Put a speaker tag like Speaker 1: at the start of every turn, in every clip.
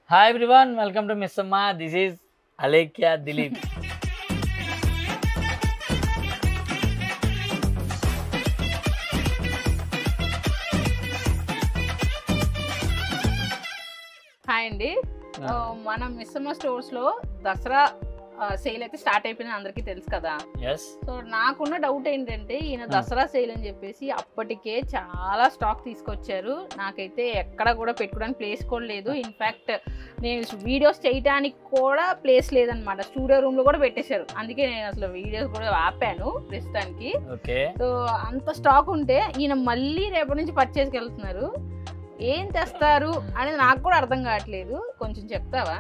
Speaker 1: Hi everyone welcome to Miss Amma this is Alekhya Dilip
Speaker 2: hi అండి ఆ, మనం మిస్సమ్మ స్టోర్స్ లో దసరా సేల్ అయితే స్టార్ట్ అయిపోయింది అందరికీ తెలుసు కదా
Speaker 1: ఎస్
Speaker 2: సో నాకున్న డౌట్ ఏంటంటే ఈయన దసరా సేల్ అని చెప్పేసి అప్పటికే చాలా స్టాక్ తీసుకొచ్చారు నాకైతే ఎక్కడ కూడా పెట్టుకోవడానికి ప్లేస్ కూడా లేదు ఇన్ఫాక్ట్ నేను వీడియోస్ చేయడానికి కూడా ప్లేస్ లేదనమాట స్టూడియో రూమ్ లో కూడా పెట్టేశారు అందుకే నేను అసలు వీడియోస్ కూడా ఆపాను ప్రస్తుతానికి
Speaker 1: ఓకే
Speaker 2: సో అంత స్టాక్ ఉంటే ఈయన మళ్ళీ రేపటి నుంచి పర్చేస్కి వెళ్తున్నారు ఏం తెస్తారు అనేది నాకు కూడా అర్థం కావట్లేదు కొంచెం చెప్తావా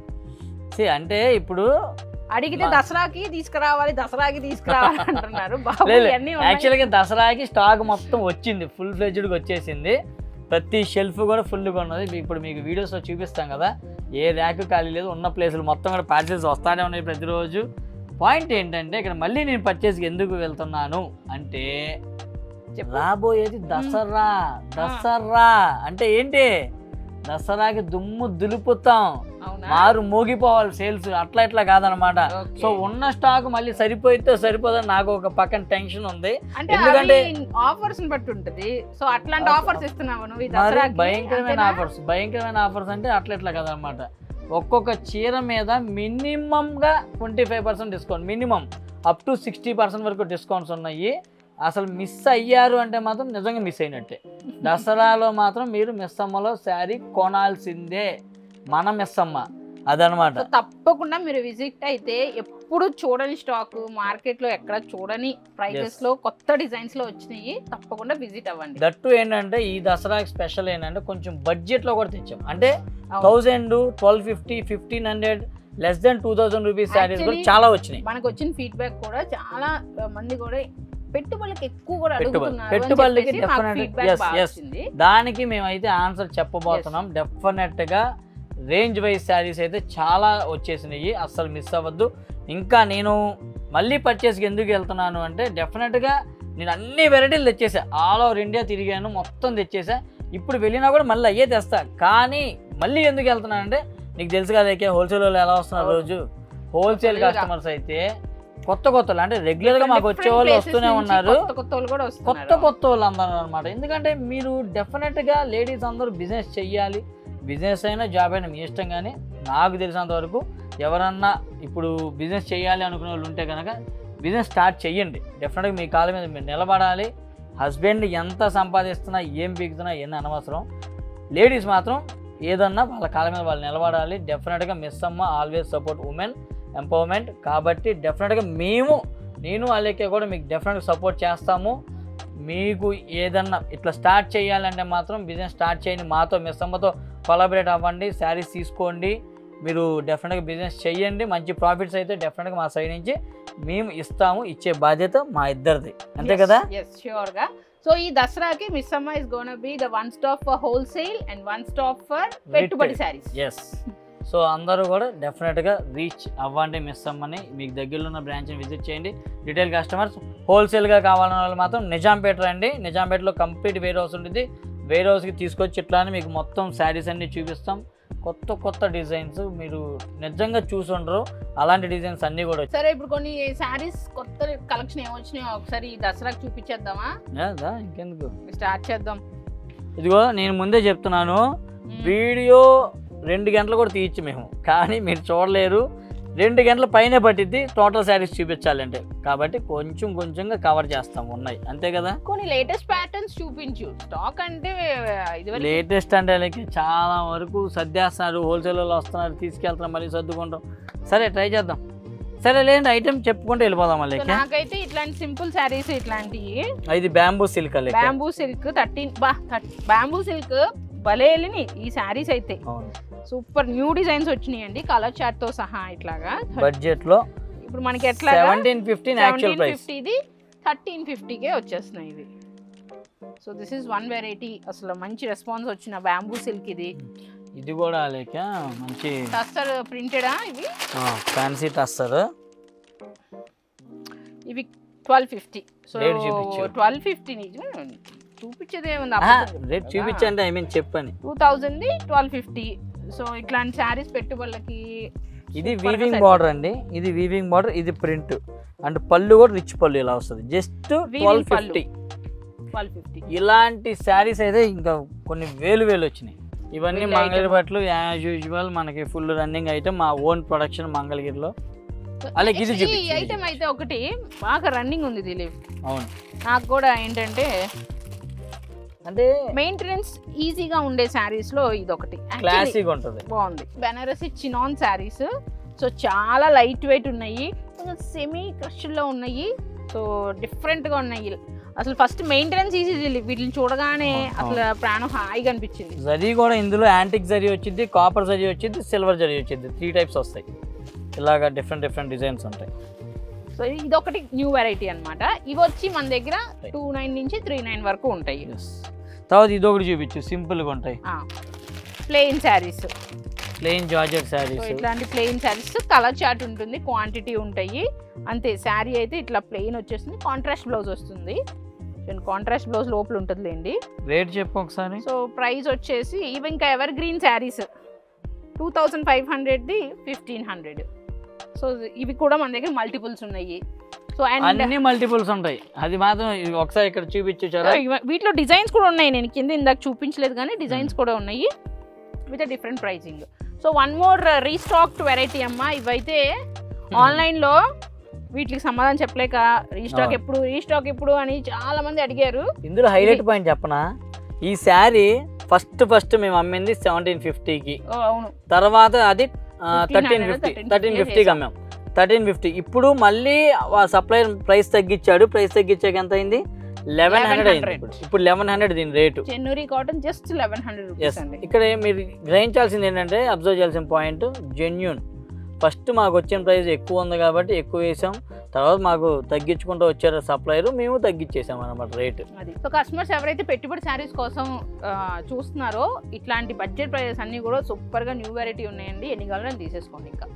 Speaker 1: అంటే ఇప్పుడు
Speaker 2: అడిగితే
Speaker 1: మా-
Speaker 2: దసరాకి తీసుకురావాలి దసరాకి తీసుకురావాలి అంటున్నారు బాబు
Speaker 1: లేదు,
Speaker 2: ఇవన్నీ ఉన్నాయి.
Speaker 1: యాక్చువల్గా దసరాకి స్టాక్ మొత్తం వచ్చింది ఫుల్ ఫ్లెడ్జ్డ్గా వచ్చేసింది ప్రతి షెల్ఫ్ కూడా ఫుల్గా ఉన్నది మీకు ఇప్పుడు మీకు వీడియోస్లో చూపిస్తాం కదా ఏ ర్యాక్ ఖాళీ లేదు ఉన్న ప్లేసులు మొత్తం కూడా పార్సెల్స్ వస్తానే ఉన్నాయి ప్రతిరోజు పాయింట్ ఏంటంటే ఇక్కడ మళ్ళీ నేను పర్చేస్కి ఎందుకు వెళ్తున్నాను అంటే
Speaker 2: చెప్పు.
Speaker 1: రాబోయేది దసరా దసరా అంటే ఏంటి దసరాకి దుమ్ము దులుపుతాం
Speaker 2: అవునా
Speaker 1: మారు మోగిపోవాలి సేల్స్ అట్లా ఇట్లా కాదనమాట
Speaker 2: Okay.
Speaker 1: సో ఉన్న స్టాక్ మళ్ళీ సరిపోయితే సరిపోదని నాకు ఒక పక్కన టెన్షన్ ఉంది
Speaker 2: అంటే
Speaker 1: ఎందుకంటే-
Speaker 2: ఆఫర్స్ బట్టి ఉంటది సో అట్లాంటి
Speaker 1: ఆ-
Speaker 2: ఆఫర్స్ ఇస్తున్నావు నువ్వు ఈ
Speaker 1: మరి
Speaker 2: దసరాకి
Speaker 1: భయంకరమైన
Speaker 2: అంతేనా?
Speaker 1: ఆఫర్స్ భయంకరమైన ఆఫర్స్ అంటే అట్లా ఇట్లా కదనమాట ఒక్కొక్క చీర మీద మినిమంగా twenty five percent discount minimum up to sixty percent వరకు డిస్కౌంట్స్ ఉన్నాయి అసలు మిస్ అయ్యారు అంటే మాత్రం నిజంగా మిస్ అయినట్టే దసరాలో మాత్రం మీరు మిస్ అమ్మలో శారీ కొనాల్సిందే మన మిస్ అమ్మ అదనమాట
Speaker 2: సో తప్పకుండా మీరు విజిట్ అయితే ఎప్పుడు చూడని స్టాక్ మార్కెట్ లో ఎక్కడ చూడని ప్రైజెస్
Speaker 1: Yes.
Speaker 2: లో కొత్త డిజైన్స్ లో వచ్చినాయి తప్పకుండా విజిట్ అవ్వండి
Speaker 1: దట్టు ఏంటంటే ఈ దసరాకి స్పెషల్ ఏంటంటే కొంచెం బడ్జెట్లో కూడా తెచ్చాం అంటే
Speaker 2: అవును.
Speaker 1: Thousand twelve fifty fifteen hundred less than two thousand rupees sarees కూడా
Speaker 2: Actually,
Speaker 1: చాలా వచ్చినాయి
Speaker 2: మనకు వచ్చిన ఫీడ్బ్యాక్ కూడా చాలా మంది కూడా పెట్టుబడులకు ఎక్కువ కూడా
Speaker 1: పెట్టుబడి-
Speaker 2: అడుగుతున్నారు అని
Speaker 1: పెట్టుబడులకి
Speaker 2: చెప్పేసి మాకు
Speaker 1: definitely-
Speaker 2: feedback
Speaker 1: yes,
Speaker 2: బాగా
Speaker 1: yes.
Speaker 2: వచ్చింది.
Speaker 1: దానికి మేమైతే ఆన్సర్ చెప్పబోతున్నాం డెఫినెట్గా రేంజ్ వైజ్ శారీస్ అయితే చాలా వచ్చేసినాయి అస్సలు మిస్ అవ్వద్దు ఇంకా నేను మళ్ళీ పర్చేస్కి ఎందుకు వెళ్తున్నాను అంటే డెఫినెట్గా నేను అన్ని వెరైటీలు తెచ్చేసా ఆల్ ఓవర్ ఇండియా తిరిగాను మొత్తం తెచ్చేసా ఇప్పుడు వెళ్ళినా కూడా మళ్ళీ అయ్యే తెస్తా కానీ మళ్ళీ ఎందుకు వెళ్తున్నానంటే నీకు తెలుసు కదా ఏకే హోల్సేల్ వాళ్ళు ఎలా వస్తున్నారు
Speaker 2: అవును.
Speaker 1: రోజు హోల్సేల్
Speaker 2: Full గా.
Speaker 1: కస్టమర్స్ అయితే కొత్త కొత్త వాళ్ళు అంటే రెగ్యులర్గా మాకు వచ్చే
Speaker 2: Different
Speaker 1: వాళ్ళు
Speaker 2: places
Speaker 1: వస్తూనే
Speaker 2: నుంచి
Speaker 1: ఉన్నారు
Speaker 2: కొత్త కొత్త వాళ్ళు కూడా
Speaker 1: కొత్త
Speaker 2: వస్తున్నారు
Speaker 1: కొత్త వాళ్ళు అందరూ అనమాట ఎందుకంటే మీరు డెఫినెట్గా లేడీస్ అందరూ బిజినెస్ చెయ్యాలి బిజినెస్ అయినా జాబ్ అయినా మీ ఇష్టం కానీ నాకు తెలిసినంత వరకు ఎవరన్నా ఇప్పుడు బిజినెస్ చేయాలి అనుకునే వాళ్ళు ఉంటే కనుక బిజినెస్ స్టార్ట్ చెయ్యండి డెఫినెట్గా మీ కాళ్ళ మీద మీరు నిలబడాలి హస్బెండ్ ఎంత సంపాదిస్తున్నా ఏం పీకుతున్నా ఎన్ని అనవసరం లేడీస్ మాత్రం ఏదన్నా వాళ్ళ కాళ్ళ మీద వాళ్ళు నిలబడాలి డెఫినెట్గా మిస్ అమ్మ ఆల్వేస్ సపోర్ట్ ఉమెన్ ఎంపవర్మెంట్ కాబట్టి డెఫినెట్గా మేము నేను అలేకే కూడా మీకు డెఫినెట్గా సపోర్ట్ చేస్తాము మీకు ఏదన్నా ఇట్లా స్టార్ట్ చేయాలంటే మాత్రం బిజినెస్ స్టార్ట్ చేయండి మాతో మిస్ అమ్మతో కొలాబరేట్ అవ్వండి శారీస్ తీసుకోండి మీరు డెఫినెట్గా బిజినెస్ చేయండి మంచి ప్రాఫిట్స్ అయితే డెఫినెట్గా మా సైడ్ నుంచి మేము ఇస్తాము ఇచ్చే బాధ్యత మా ఇద్దరిది అంతే కదా
Speaker 2: ఎస్ ష్యూర్ గా సో ఈ దసరాకి Miss Amma is gonna be the one stop for wholesale and one stop for పెట్టుబడి శారీస్
Speaker 1: ఎస్ సో అందరూ కూడా డెఫినెట్గా రీచ్ అవ్వండి మిస్ అమ్మని మీకు దగ్గరలో ఉన్న బ్రాంచ్ని విజిట్ చేయండి రిటైల్ కస్టమర్స్ హోల్సేల్గా కావాలన్న వాళ్ళు మాత్రం నిజాంపేట రండి నిజాంపేటలో కంప్లీట్ వేర్ హౌస్ ఉంటుంది వేర్ హౌస్కి తీసుకొచ్చి ఇట్లానే మీకు మొత్తం శారీస్ అన్ని చూపిస్తాం కొత్త కొత్త డిజైన్స్ మీరు నిజంగా చూసి ఉండరు అలాంటి డిజైన్స్ అన్నీ కూడా వచ్చాయి.
Speaker 2: సరే ఇప్పుడు కొన్ని శారీస్ కొత్త కలెక్షన్ ఏమొచ్చినాయో ఒకసారి ఈ దసరాకి చూపించేద్దామా
Speaker 1: యా, దా, ఇంకెందుకు
Speaker 2: స్టార్ట్ చేద్దాం
Speaker 1: ఇదిగో నేను ముందే చెప్తున్నాను వీడియో రెండు గంటలు కూడా తీయచ్చు మేము కానీ మీరు చూడలేరు రెండు గంటల పైనే పట్టిద్ది టోటల్ శారీస్ చూపించాలంటే కాబట్టి కొంచెం కొంచెంగా కవర్ చేస్తాం ఉన్నాయి అంతే కదా
Speaker 2: కొన్ని లేటెస్ట్ ప్యాటర్న్స్ చూపించు స్టాక్ అంటే ఇది
Speaker 1: లేటెస్ట్ అంటే వాళ్ళకి చాలా వరకు సర్దేస్తున్నారు హోల్సేల్ వాళ్ళు వస్తున్నారు తీసుకెళ్తున్నారు మళ్ళీ సర్దుకుంటాం సరే ట్రై చేద్దాం సరే లేదంటే ఐటెం చెప్పుకుంటూ వెళ్ళిపోదాం మళ్ళీ
Speaker 2: నాకైతే ఇట్లాంటి సింపుల్ శారీస్ ఇట్లాంటివి
Speaker 1: ఇది బ్యాంబూ సిల్క్ అల్లెక్క
Speaker 2: బ్యాంబూ సిల్క్ థర్టీన్ బా బ్యాంబూ సిల్క్ భలే వెళ్ళినాయి ఈ శారీస్ అయితే
Speaker 1: అవును
Speaker 2: సూపర్ న్యూ డిజైన్స్ వచ్చినాయండి కలర్ చార్ట్ తో సహా ఇట్లాగా
Speaker 1: బడ్జెట్లో
Speaker 2: ఇప్పుడు మనకి ఎట్లా
Speaker 1: సెవెంటీన్ ఫిఫ్టీన్ యాక్చువల్ ప్రైస్
Speaker 2: ఫిఫ్టీది థర్టీన్ ఫిఫ్టీకే వచ్చేస్తున్నాయి ఇవి so this is one variety అసలు మంచి రెస్పాన్స్ వచ్చిన బ్యాంబూ సిల్క్ ఇది
Speaker 1: ఇది కూడా లేక మంచి
Speaker 2: టస్టర్ ప్రింటెడా ఇవి
Speaker 1: ఫ్యాన్సీ టస్సర్
Speaker 2: ఇవి ట్వెల్వ్ ఫిఫ్టీ సో
Speaker 1: Rate చూపించు.
Speaker 2: ట్వెల్వ్ ఫిఫ్టీ చూపించేది ఏముంది
Speaker 1: రేట్ చూపించండి ఐ మీన్ చెప్పని
Speaker 2: two thousand twelve fifty so ఇట్లాంటి శారీస్ పెట్టుబడులకి
Speaker 1: ఇది
Speaker 2: Super గా
Speaker 1: వీవింగ్
Speaker 2: సరిపోతుంది.
Speaker 1: బార్డర్ అండి ఇది వీవింగ్ బార్డర్ ఇది ప్రింట్ అండ్ పళ్ళు కూడా రిచ్ పళ్ళు ఇలా వస్తుంది జస్ట్
Speaker 2: Weaving
Speaker 1: ట్వెల్వ్
Speaker 2: పళ్ళు.
Speaker 1: ఫిఫ్టీ
Speaker 2: ట్వెల్వ్ ఫిఫ్టీ
Speaker 1: ఇలాంటి శారీస్ అయితే ఇంకా కొన్ని వేలు వేలు వచ్చినాయి ఇవన్నీ
Speaker 2: వీళ్ళ
Speaker 1: మంగళగిరి
Speaker 2: item.
Speaker 1: బట్టలు యాజ్ యూజువల్ మనకి ఫుల్ రన్నింగ్ ఐటమ్ మా ఓన్ ప్రొడక్షన్ మంగళగిరిలో అలాగే ఇది
Speaker 2: ఈ
Speaker 1: చూపించు, ఇది
Speaker 2: ఐటమ్ అయితే ఒకటి బాగా రన్నింగ్ ఉంది దిలీప్
Speaker 1: అవును
Speaker 2: నాకు కూడా ఏంటంటే
Speaker 1: అంటే
Speaker 2: మెయింటెనెన్స్ ఈజీగా ఉండే శారీస్ లో ఇది ఒకటి Actually,
Speaker 1: క్లాసిక్ ఉంటుంది
Speaker 2: బాగుంది బెనారసి చినాన్ శారీస్ సో చాలా లైట్ వెయిట్ ఉన్నాయి కొంచెం సెమీ లో ఉన్నాయి సో డిఫరెంట్ గా ఉన్నాయి అసలు ఫస్ట్ మెయింటెనెన్స్ ఈజీ వీటిని చూడగానే
Speaker 1: అవును.
Speaker 2: అసలు ప్రాణం హాయిగా అనిపించింది
Speaker 1: జరీ కూడా ఇందులో యాంటిక్ జరీ వచ్చింది కాపర్ జరీ వచ్చింది సిల్వర్ జరీ వచ్చింది త్రీ టైప్స్ వస్తాయి ఇలాగా డిఫరెంట్ డిఫరెంట్ డిజైన్స్ ఉంటాయి
Speaker 2: సో ఇది ఒకటి న్యూ వెరైటీ అన్నమాట ఇవి వచ్చి మన దగ్గర టూ నైన్ నుంచి త్రీ నైన్ వరకు ఉంటాయి
Speaker 1: Yes. తర్వాత ఇది ఒకటి చూపించు సింపుల్గా ఉంటాయి
Speaker 2: plain sarees
Speaker 1: plain georgette
Speaker 2: so
Speaker 1: sarees
Speaker 2: ఇట్లాంటి ప్లెయిన్ శారీస్ కలర్ చార్ట్ ఉంటుంది క్వాంటిటీ ఉంటాయి అంతే శారీ అయితే ఇట్లా ప్లెయిన్ వచ్చేస్తుంది కాంట్రాస్ట్ బ్లౌజ్ వస్తుంది కాంట్రాస్ట్ బ్లౌజ్ లోపల ఉంటుందిలేండి
Speaker 1: రేట్ చెప్పు ఒకసారి
Speaker 2: సో ప్రైస్ వచ్చేసి ఇవి ఇంకా evergreen sarees two thousand five హండ్రెడ్ది ఫిఫ్టీన్ హండ్రెడ్ సో ఇవి కూడా మన దగ్గర మల్టిపుల్స్ ఉన్నాయి సో అండ్
Speaker 1: అన్ని మల్టిపుల్స్ ఉంటాయి అది మాత్రం ఇది ఒకసారి ఇక్కడ చూపించారా
Speaker 2: వీటిలో డిజైన్స్ కూడా ఉన్నాయి నేను కింద ఇందాక చూపించలేదు కానీ డిజైన్స్ కూడా ఉన్నాయి with different pricing so one more restocked variety అమ్మా ఇవైతే ఆన్లైన్లో వీటికి సమాధానం చెప్పలేక రీస్టాక్
Speaker 1: అవును.
Speaker 2: ఎప్పుడు రీస్టాక్ ఎప్పుడు అని చాలా మంది అడిగారు
Speaker 1: ఇందులో హైలైట్ పాయింట్ చెప్పనా ఈ శారీ ఫస్ట్ ఫస్ట్ మేము అమ్మింది సెవెంటీన్ ఫిఫ్టీకి
Speaker 2: ఓ, అవును
Speaker 1: తర్వాత అది థర్టీన్
Speaker 2: 1300,
Speaker 1: ఫిఫ్టీ
Speaker 2: 1350
Speaker 1: థర్టీన్ ఫిఫ్టీకి అమ్మాం థర్టీన్ ఫిఫ్టీ ఇప్పుడు మళ్ళీ సప్లై ప్రైస్ తగ్గించాడు ప్రైస్ తగ్గించాక ఎంత అయింది లెవెన్ హండ్రెడ్ అయింది
Speaker 2: 1100.
Speaker 1: ఇప్పుడు. ఇప్పుడు లెవెన్ హండ్రెడ్ దీని rate
Speaker 2: Chennuri cotton just eleven hundred
Speaker 1: yes
Speaker 2: rupees అండి
Speaker 1: ఇక్కడ మీరు గ్రహించాల్సింది ఏంటంటే అబ్జర్వ్ చేయాల్సిన పాయింట్ జెన్యున్ ఫస్ట్ మాకు వచ్చిన ప్రైస్ ఎక్కువ ఉంది కాబట్టి ఎక్కువ వేసాం తర్వాత మాకు తగ్గించుకుంటూ వచ్చారు సప్లైరు మేము తగ్గించేసాం అనమాట రేటు
Speaker 2: అది సో కస్టమర్స్ ఎవరైతే పెట్టుబడి శారీస్ కోసం ఆ, చూస్తున్నారో ఇట్లాంటి బడ్జెట్ ప్రైజెస్ అన్ని కూడా సూపర్ గా న్యూ వెరైటీ ఉన్నాయండి ఎన్ని కావాలని తీసేసుకోండి ఇంకా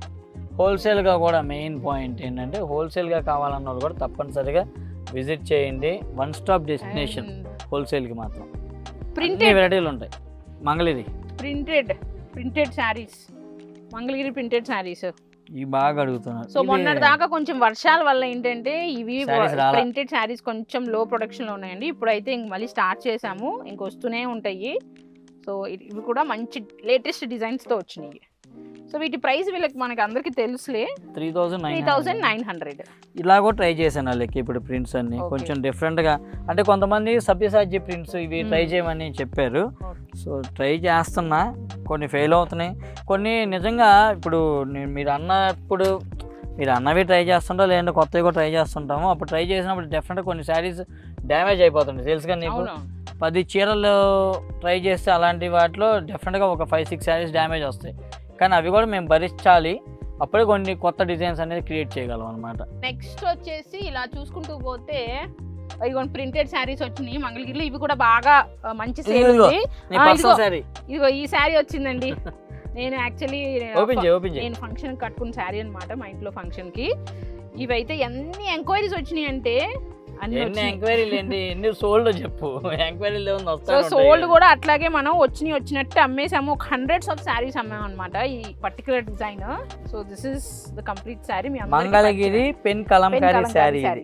Speaker 1: హోల్సేల్గా కూడా మెయిన్ పాయింట్ ఏంటంటే హోల్సేల్గా కావాలన్న వాళ్ళు కూడా తప్పనిసరిగా విజిట్ చేయండి వన్ స్టాప్ డెస్టినేషన్ హోల్సేల్కి మాత్రం అన్ని
Speaker 2: ప్రింటెడ్
Speaker 1: వెరైటీలు ఉంటాయి Mangalagiri
Speaker 2: printed printed sarees Mangalagiri printed sarees
Speaker 1: ఇవి బాగా అడుగుతున్నారు
Speaker 2: సో
Speaker 1: ఇది
Speaker 2: మొన్నటి దాకా కొంచెం వర్షాల వల్ల ఏంటంటే ఇవి
Speaker 1: Sarees రాలా.
Speaker 2: ప్రింటెడ్ శారీస్ కొంచెం లో ప్రొడక్షన్ లో ఉన్నాయండి ఇప్పుడైతే ఇంక మళ్ళీ స్టార్ట్ చేసాము ఇంక వస్తూనే ఉంటాయి సో ఇ- ఇవి కూడా మంచి లేటెస్ట్ డిజైన్స్ తో వచ్చినాయి సో వీటి ప్రైస్ వీళ్ళకి మనకి అందరికి తెలుసులే
Speaker 1: three thousand
Speaker 2: three
Speaker 1: nine
Speaker 2: thousand nine hundred
Speaker 1: ఇలా కూడా ట్రై చేశాను వాళ్ళకి ఇప్పుడు ప్రింట్స్ అన్ని
Speaker 2: Okay.
Speaker 1: కొంచెం డిఫరెంట్గా అంటే కొంతమంది సభ్యసాధ్య ప్రింట్స్ ఇవి
Speaker 2: Hmm.
Speaker 1: ట్రై చేయమని చెప్పారు సో ట్రై చేస్తున్నా కొన్ని ఫెయిల్ అవుతున్నాయి కొన్ని నిజంగా ఇప్పుడు నేను మీరు అన్నప్పుడు మీరు అన్నవి ట్రై చేస్తుంటా లేదంటే కొత్తవి కూడా ట్రై చేస్తుంటాము అప్పుడు ట్రై చేసినప్పుడు డెఫినెట్గా కొన్ని శారీస్ డ్యామేజ్ అయిపోతుంటాయి తెలుసుగా నీకు
Speaker 2: అవును
Speaker 1: పది చీరలు ట్రై చేస్తే అలాంటి వాటిలో డెఫినెట్గా ఒక ఫైవ్ సిక్స్ శారీస్ డ్యామేజ్ వస్తాయి కానీ అవి కూడా మేము భరించాలి అప్పుడే కొన్ని కొత్త డిజైన్స్ అనేది క్రియేట్ చేయగలం అనమాట
Speaker 2: నెక్స్ట్ వచ్చేసి ఇలా చూసుకుంటూ పోతే ఇదిగోండి ప్రింటెడ్ శారీస్ వచ్చినాయి మంగళగిరిలో ఇవి కూడా బాగా ఆ, మంచి సేల్
Speaker 1: ఇదిగో.
Speaker 2: ఉంది
Speaker 1: నీ
Speaker 2: ఆ,
Speaker 1: పర్సనల్
Speaker 2: ఇదిగో.
Speaker 1: శారీ
Speaker 2: ఇదిగో ఈ శారీ వచ్చిందండి నేను యాక్చువల్లీ
Speaker 1: ఓపెన్ చేయి ఓపెన్ చేయి
Speaker 2: నేను ఫంక్షన్ కట్టుకున్న శారీ అన్నమాట మా ఇంట్లో ఫంక్షన్ కి ఇవైతే ఎన్ని ఎంక్వైరీస్ వచ్చినాయి అంటే అన్ని
Speaker 1: ఎన్ని
Speaker 2: వచ్చినాయి
Speaker 1: ఎంక్వైరీలు ఏంటి ఎన్ని సోల్డ్ చెప్పు ఎంక్వైరీలు ఏమన్నా
Speaker 2: సో
Speaker 1: వస్తాయి
Speaker 2: సోల్డ్ కూడా అట్లాగే మనం వచ్చినాయి వచ్చినట్టు అమ్మేసాము ఒక హండ్రెడ్స్ ఆఫ్ శారీస్ అమ్మాం అనమాట ఈ particular design so this is the complete saree మీ అందరికీ
Speaker 1: Mangalagiri pen
Speaker 2: pen
Speaker 1: kalamkari
Speaker 2: kalamkari
Speaker 1: saree
Speaker 2: saree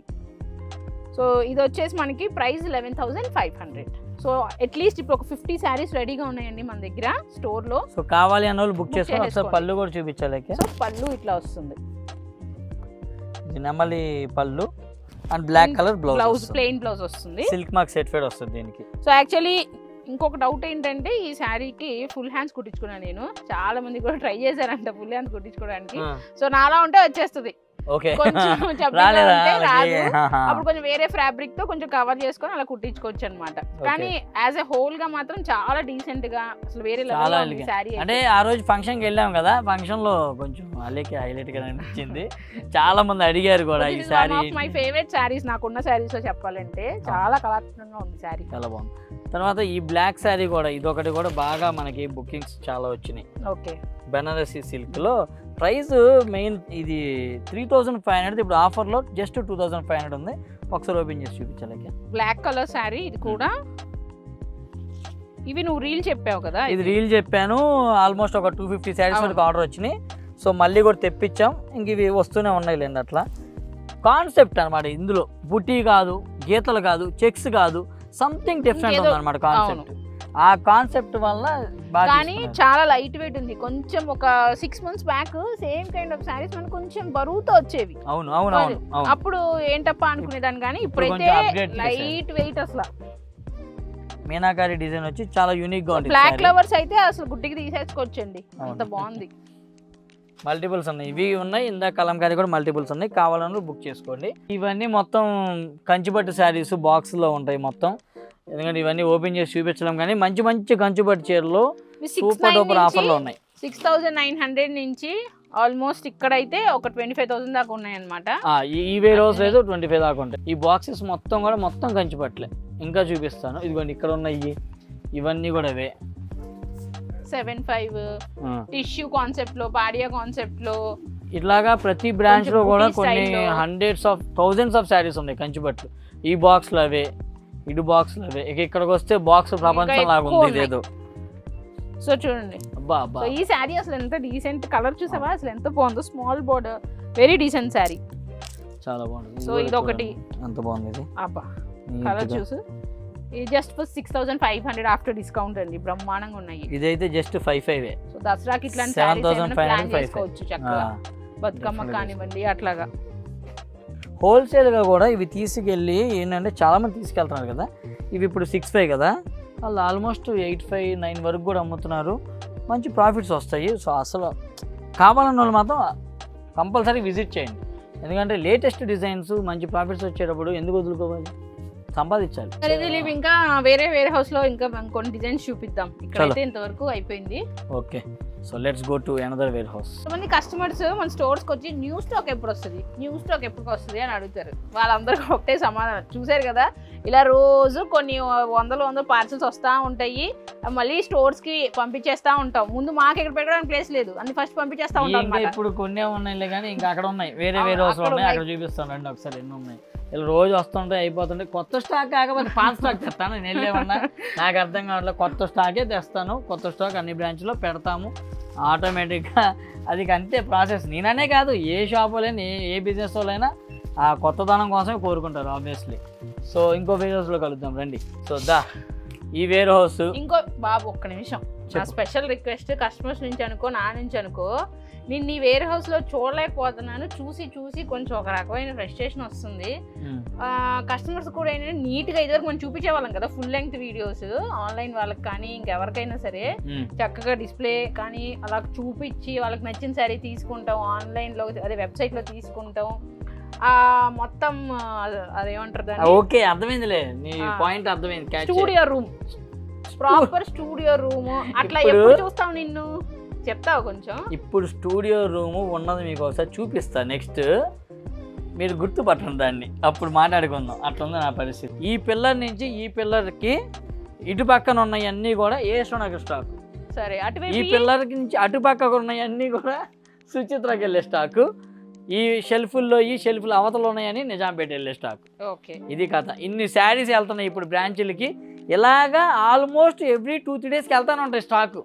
Speaker 2: so ఇది వచ్చేసి మనకి price eleven thousand five hundred so at least ఇప్పుడు ఒక ఫిఫ్టీ శారీస్ రెడీగా ఉన్నాయండి మన దగ్గర స్టోర్ లో
Speaker 1: సో కావాలి అన్న వాళ్ళు బుక్
Speaker 2: Book
Speaker 1: చేసుకొని ఒకసారి
Speaker 2: చేసేసుకోండి.
Speaker 1: పళ్ళు కూడా చూపించాలి
Speaker 2: సో పళ్ళు ఇట్లా వస్తుంది
Speaker 1: ఇది నెమలి పళ్ళు and black colour
Speaker 2: blouse
Speaker 1: blouse
Speaker 2: plain blouse వస్తుంది
Speaker 1: సిల్క్ మార్క్ సెట్ ఫెడ్ వస్తుంది దీనికి
Speaker 2: సో యాక్చువల్లీ ఇంకొక డౌట్ ఏంటంటే ఈ శారీకి ఫుల్ హ్యాండ్స్ కుట్టించుకున్నాను నేను చాలా మంది కూడా ట్రై చేశారంట ఫుల్ హ్యాండ్స్ కుట్టించుకోవడానికి సో నాలా ఉంటే వచ్చేస్తుంది
Speaker 1: ఓకే
Speaker 2: కొంచెం చబ్బీగా
Speaker 1: రాలేదా
Speaker 2: ఉంటే రాదు
Speaker 1: ఓకే. ఆహా.
Speaker 2: అప్పుడు కొంచెం వేరే ఫ్యాబ్రిక్ తో కొంచెం కవర్ చేసుకొని అలా కుట్టించుకోవచ్చు అనమాట కానీ యాజ్ ఎ హోల్ గా మాత్రం చాలా డీసెంట్ గా అసలు వేరే
Speaker 1: చాలా
Speaker 2: లెవెల్
Speaker 1: elegant.
Speaker 2: శారీ
Speaker 1: అంటే ఆ రోజు ఫంక్షన్కి వెళ్ళాం కదా ఫంక్షన్ లో కొంచెం అల్లెకి హైలైట్ గా అనిపించింది చాలా మంది అడిగారు కూడా ఈ శారీ
Speaker 2: మై ఫేవరెట్ శారీస్ నాకున్న శారీస్ లో చెప్పాలంటే చాలా కళాత్మకంగా ఉంది శారీ
Speaker 1: చాలా బాగుంది తర్వాత ఈ బ్లాక్ శారీ కూడా ఇదొకటి కూడా బాగా మనకి బుకింగ్స్ చాలా వచ్చినాయి
Speaker 2: ఓకే
Speaker 1: బెనారసీ సిల్క్ లో ప్రైస్ మెయిన్ ఇది త్రీ థౌజండ్ ఫైవ్ హండ్రెడ్ ఇప్పుడు ఆఫర్లో just two thousand five hundred ఉంది ఒకసారి ఓపెన్ చేసి చూపించాలి
Speaker 2: బ్లాక్ కలర్ శారీ ఇది కూడా ఇవి నువ్వు రీల్ చెప్పావు కదా
Speaker 1: ఇది రీల్ చెప్పాను ఆల్మోస్ట్ ఒక టూ ఫిఫ్టీ శారీస్
Speaker 2: అవును.
Speaker 1: వరకు ఆర్డర్ వచ్చినాయి సో మళ్ళీ కూడా తెప్పించాం ఇంక ఇవి వస్తూనే ఉన్నాయి లేండి అట్లా కాన్సెప్ట్ అనమాట ఇందులో బుటీ కాదు గీతలు కాదు చెక్స్ కాదు సంథింగ్ డిఫరెంట్
Speaker 2: ఇంకేదో-
Speaker 1: ఉందన్నమాట కాన్సెప్ట్ ఆ కాన్సెప్ట్ వల్ల బాగా
Speaker 2: కానీ
Speaker 1: తీసుకున్నారు.
Speaker 2: చాలా లైట్ వెయిట్ ఉంది కొంచెం ఒక six months back same kind of sarees మనకు కొంచెం బరువుతో వచ్చేవి
Speaker 1: అవును అవును అవును అవును
Speaker 2: అప్పుడు ఏంటప్పా అనుకునేదాన్ని కానీ ఇప్పుడైతే
Speaker 1: కొంచెం upgrade చేశారు.
Speaker 2: లైట్ వెయిట్ అసలు
Speaker 1: మీనాకారి డిజైన్ వచ్చి చాలా యూనిక్ గా ఉంటుంది
Speaker 2: బ్లాక్ ఫ్లవర్స్ అయితే అసలు గుడ్డికి తీసేసుకోవచ్చండి అంత
Speaker 1: అవును.
Speaker 2: బాగుంది
Speaker 1: మల్టిపుల్స్ ఉన్నాయి ఇవి ఉన్నాయి ఇందాక కలంకారీ కూడా మల్టిపుల్స్ ఉన్నాయి కావాలని బుక్ చేసుకోండి ఇవన్నీ మొత్తం కంచిపట్టు శారీస్ బాక్స్లో ఉంటాయి మొత్తం ఎందుకంటే ఇవన్నీ ఓపెన్ చేసి చూపించడం కానీ మంచి మంచి కంచిపట్టు చీరలు సూపర్ డూపర్ ఆఫర్లో ఉన్నాయి
Speaker 2: సిక్స్ థౌజండ్ నైన్ హండ్రెడ్ నుంచి ఆల్మోస్ట్ ఇక్కడైతే ఒక ట్వంటీ ఫైవ్ థౌసండ్ దాకా ఉన్నాయన్నమాట
Speaker 1: ఆ, ఈ ఈ వే రోజు లేదు ట్వంటీ ఫైవ్ దాకా ఉంటాయి ఈ బాక్సెస్ మొత్తం కూడా మొత్తం కంచిపట్లే ఇంకా చూపిస్తాను ఇదిగోండి ఇక్కడ ఉన్నాయి ఇవన్నీ కూడా అవే
Speaker 2: సెవెన్ ఫైవ్
Speaker 1: ఆ.
Speaker 2: టిష్యూ కాన్సెప్ట్ లో పాడియా కాన్సెప్ట్ లో
Speaker 1: ఇట్లాగా ప్రతి బ్రాంచ్ లో
Speaker 2: కొంచెం
Speaker 1: కూడా
Speaker 2: boutique
Speaker 1: కొన్ని
Speaker 2: style లో.
Speaker 1: Hundreds of thousands of sarees ఉన్నాయి కంచిపట్లు ఈ బాక్స్లు అవే ఇటు బాక్స్లు అవే ఇక ఇక్కడికి వస్తే బాక్స్ ప్రపంచం లాగా
Speaker 2: ఎక్కువ
Speaker 1: ఉంది
Speaker 2: ఉన్నాయి.
Speaker 1: ఇదేదో
Speaker 2: సో చూడండి
Speaker 1: అబ్బా అబ్బా
Speaker 2: సో ఈ శారీ అసలు ఎంత డీసెంట్ కలర్ చూసావా అసలు ఎంత బాగుందో small border very decent saree
Speaker 1: చాలా బాగుంది
Speaker 2: సో ఇది ఒకటి
Speaker 1: అంత బాగుంది ఇది
Speaker 2: అబ్బా కలర్
Speaker 1: నీట్గా.
Speaker 2: చూసు ఇది just for six thousand five hundred after discount అండి బ్రహ్మాండంగా ఉన్నాయి
Speaker 1: ఇదైతే జస్ట్ ఫైవ్ ఫైవ్
Speaker 2: సో దసరాకి ఇట్లాంటి
Speaker 1: 7,500
Speaker 2: ప్లాన్
Speaker 1: five.
Speaker 2: చేసుకోవచ్చు చక్కగా బతుకమ్మ
Speaker 1: Definitely
Speaker 2: కానివ్వండి అట్లాగా
Speaker 1: హోల్సేల్గా కూడా ఇవి తీసుకెళ్ళి ఏంటంటే చాలా మంది తీసుకెళ్తున్నారు కదా ఇవి ఇప్పుడు సిక్స్ ఫైవ్ కదా వాళ్ళు ఆల్మోస్ట్ ఎయిట్ ఫైవ్ నైన్ వరకు కూడా అమ్ముతున్నారు మంచి ప్రాఫిట్స్ వస్తాయి సో అసలు కావాలన్న వాళ్ళు మాత్రం కంపల్సరీ విజిట్ చేయండి ఎందుకంటే లేటెస్ట్ డిజైన్స్ మంచి ప్రాఫిట్స్ వచ్చేటప్పుడు ఎందుకు వదులుకోవాలి సంపాదించాలి
Speaker 2: సరే దిలీప్ ఇంకా వేరే వేరే హౌస్ లో ఇంకా మనం కొన్ని డిజైన్స్ చూపిద్దాం ఇక్కడైతే ఇంతవరకు అయిపోయింది
Speaker 1: okay so let's go to another warehouse
Speaker 2: కొంతమంది కస్టమర్స్ మన స్టోర్స్ కి వచ్చి న్యూ స్టాక్ ఎప్పుడు వస్తుంది న్యూ స్టాక్ ఎప్పుడు వస్తుంది అని అడుగుతారు వాళ్ళందరికీ ఒకటే సమాధానం చూసారు కదా ఇలా రోజు కొన్ని వందల వందల పార్సల్స్ వస్తూ ఉంటాయి మళ్ళీ స్టోర్స్ కి పంపించేస్తా ఉంటాం ముందు మాకు ఇక్కడ పెట్టడానికి ప్లేస్ లేదు అన్ని ఫస్ట్ పంపించేస్తా ఉంటాం
Speaker 1: ఇంకా
Speaker 2: అన్నమాట.
Speaker 1: ఇప్పుడు కొన్నే ఉన్నాయిలే కానీ ఇంకా అక్కడ ఉన్నాయి వేరే
Speaker 2: అవును,
Speaker 1: వేరే హౌస్
Speaker 2: అక్కడ
Speaker 1: ఉన్నాయి
Speaker 2: ఉన్నాయి.
Speaker 1: అక్కడ చూపిస్తాను రండి ఒకసారి ఎన్ని ఉన్నాయి ఇలా రోజు వస్తుంటాయి అయిపోతుంటాయి కొత్త స్టాక్ కాకపోతే పాత స్టాక్ తెస్తాను నేను వెళ్ళేమన్నా నాకు అర్థం కావట్లేదు కొత్త స్టాకే తెస్తాను కొత్త స్టాక్ అన్ని బ్రాంచ్లో పెడతాము ఆటోమేటిక్గా అది ఇక అంతే ప్రాసెస్ నేననే కాదు ఏ షాపులైనా ఏ ఏ బిజినెస్ వాళ్ళైనా ఆ కొత్తదనం కోసమే కోరుకుంటారు ఆబ్వియస్లీ సో ఇంకో వేర్ హౌస్లో కలుద్దాం రండి సో దా ఈ వేర్ హౌస్
Speaker 2: ఇంకో బాబు ఒక్క నిమిషం నా
Speaker 1: చెప్పు.
Speaker 2: స్పెషల్ రిక్వెస్ట్ కస్టమర్స్ నుంచి అనుకో నా నుంచి అనుకో నేను నీ వేర్ హౌస్ లో చూడలేకపోతున్నాను చూసి చూసి కొంచెం ఒక రకమైన ఫ్రస్ట్రేషన్ వస్తుంది కస్టమర్స్ కూడా ఏంటంటే నీట్ గా ఇదివరకు మనం చూపించేవాళ్ళం కదా ఫుల్ లెంగ్త్ వీడియోస్ ఆన్లైన్ వాళ్ళకి కానీ ఇంకెవరికైనా సరే చక్కగా డిస్ప్లే కానీ అలా చూపించి వాళ్ళకి నచ్చిన సారీ తీసుకుంటాం ఆన్లైన్ లో అదే వెబ్సైట్ లో తీసుకుంటాం ఆ మొత్తం ఆ, అదేమంటారు దాన్ని
Speaker 1: ఓకే అర్థమైందిలే నీ
Speaker 2: ఆ.
Speaker 1: పాయింట్ అర్థమైంది catch
Speaker 2: studio room proper studio room అట్లా
Speaker 1: ఇప్పుడు-
Speaker 2: ఎప్పుడు చూస్తావు నిన్ను చెప్తావు కొంచెం
Speaker 1: ఇప్పుడు స్టూడియో రూమ్ ఉన్నది మీకు ఒకసారి చూపిస్తా నెక్స్ట్ మీరు గుర్తుపట్టండి దాన్ని అప్పుడు మాట్లాడుకుందాం అట్లా ఉంది నా పరిస్థితి ఈ పిల్లర్ నుంచి ఈ పిల్లర్కి ఇటు పక్కన ఉన్నవన్నీ కూడా ఏ స్టోనక్ స్టాక్
Speaker 2: సరే
Speaker 1: ఈ
Speaker 2: అటువైపు ఈ-
Speaker 1: పిల్లర్ నుంచి అటు పక్కకు ఉన్నవన్నీ కూడా సుచిత్రకి వెళ్ళే స్టాక్ ఈ షెల్ఫుల్లో ఈ షెల్ఫ్లు అవతల ఉన్నాయని నిజాంపేట వెళ్ళే స్టాక్
Speaker 2: ఓకే
Speaker 1: ఇది కథ ఇన్ని శారీస్ వెళ్తున్నాయి ఇప్పుడు బ్రాంచులకి ఇలాగా ఆల్మోస్ట్ ఎవ్రీ టూ త్రీ డేస్కి వెళ్తానే ఉంటాయి స్టాక్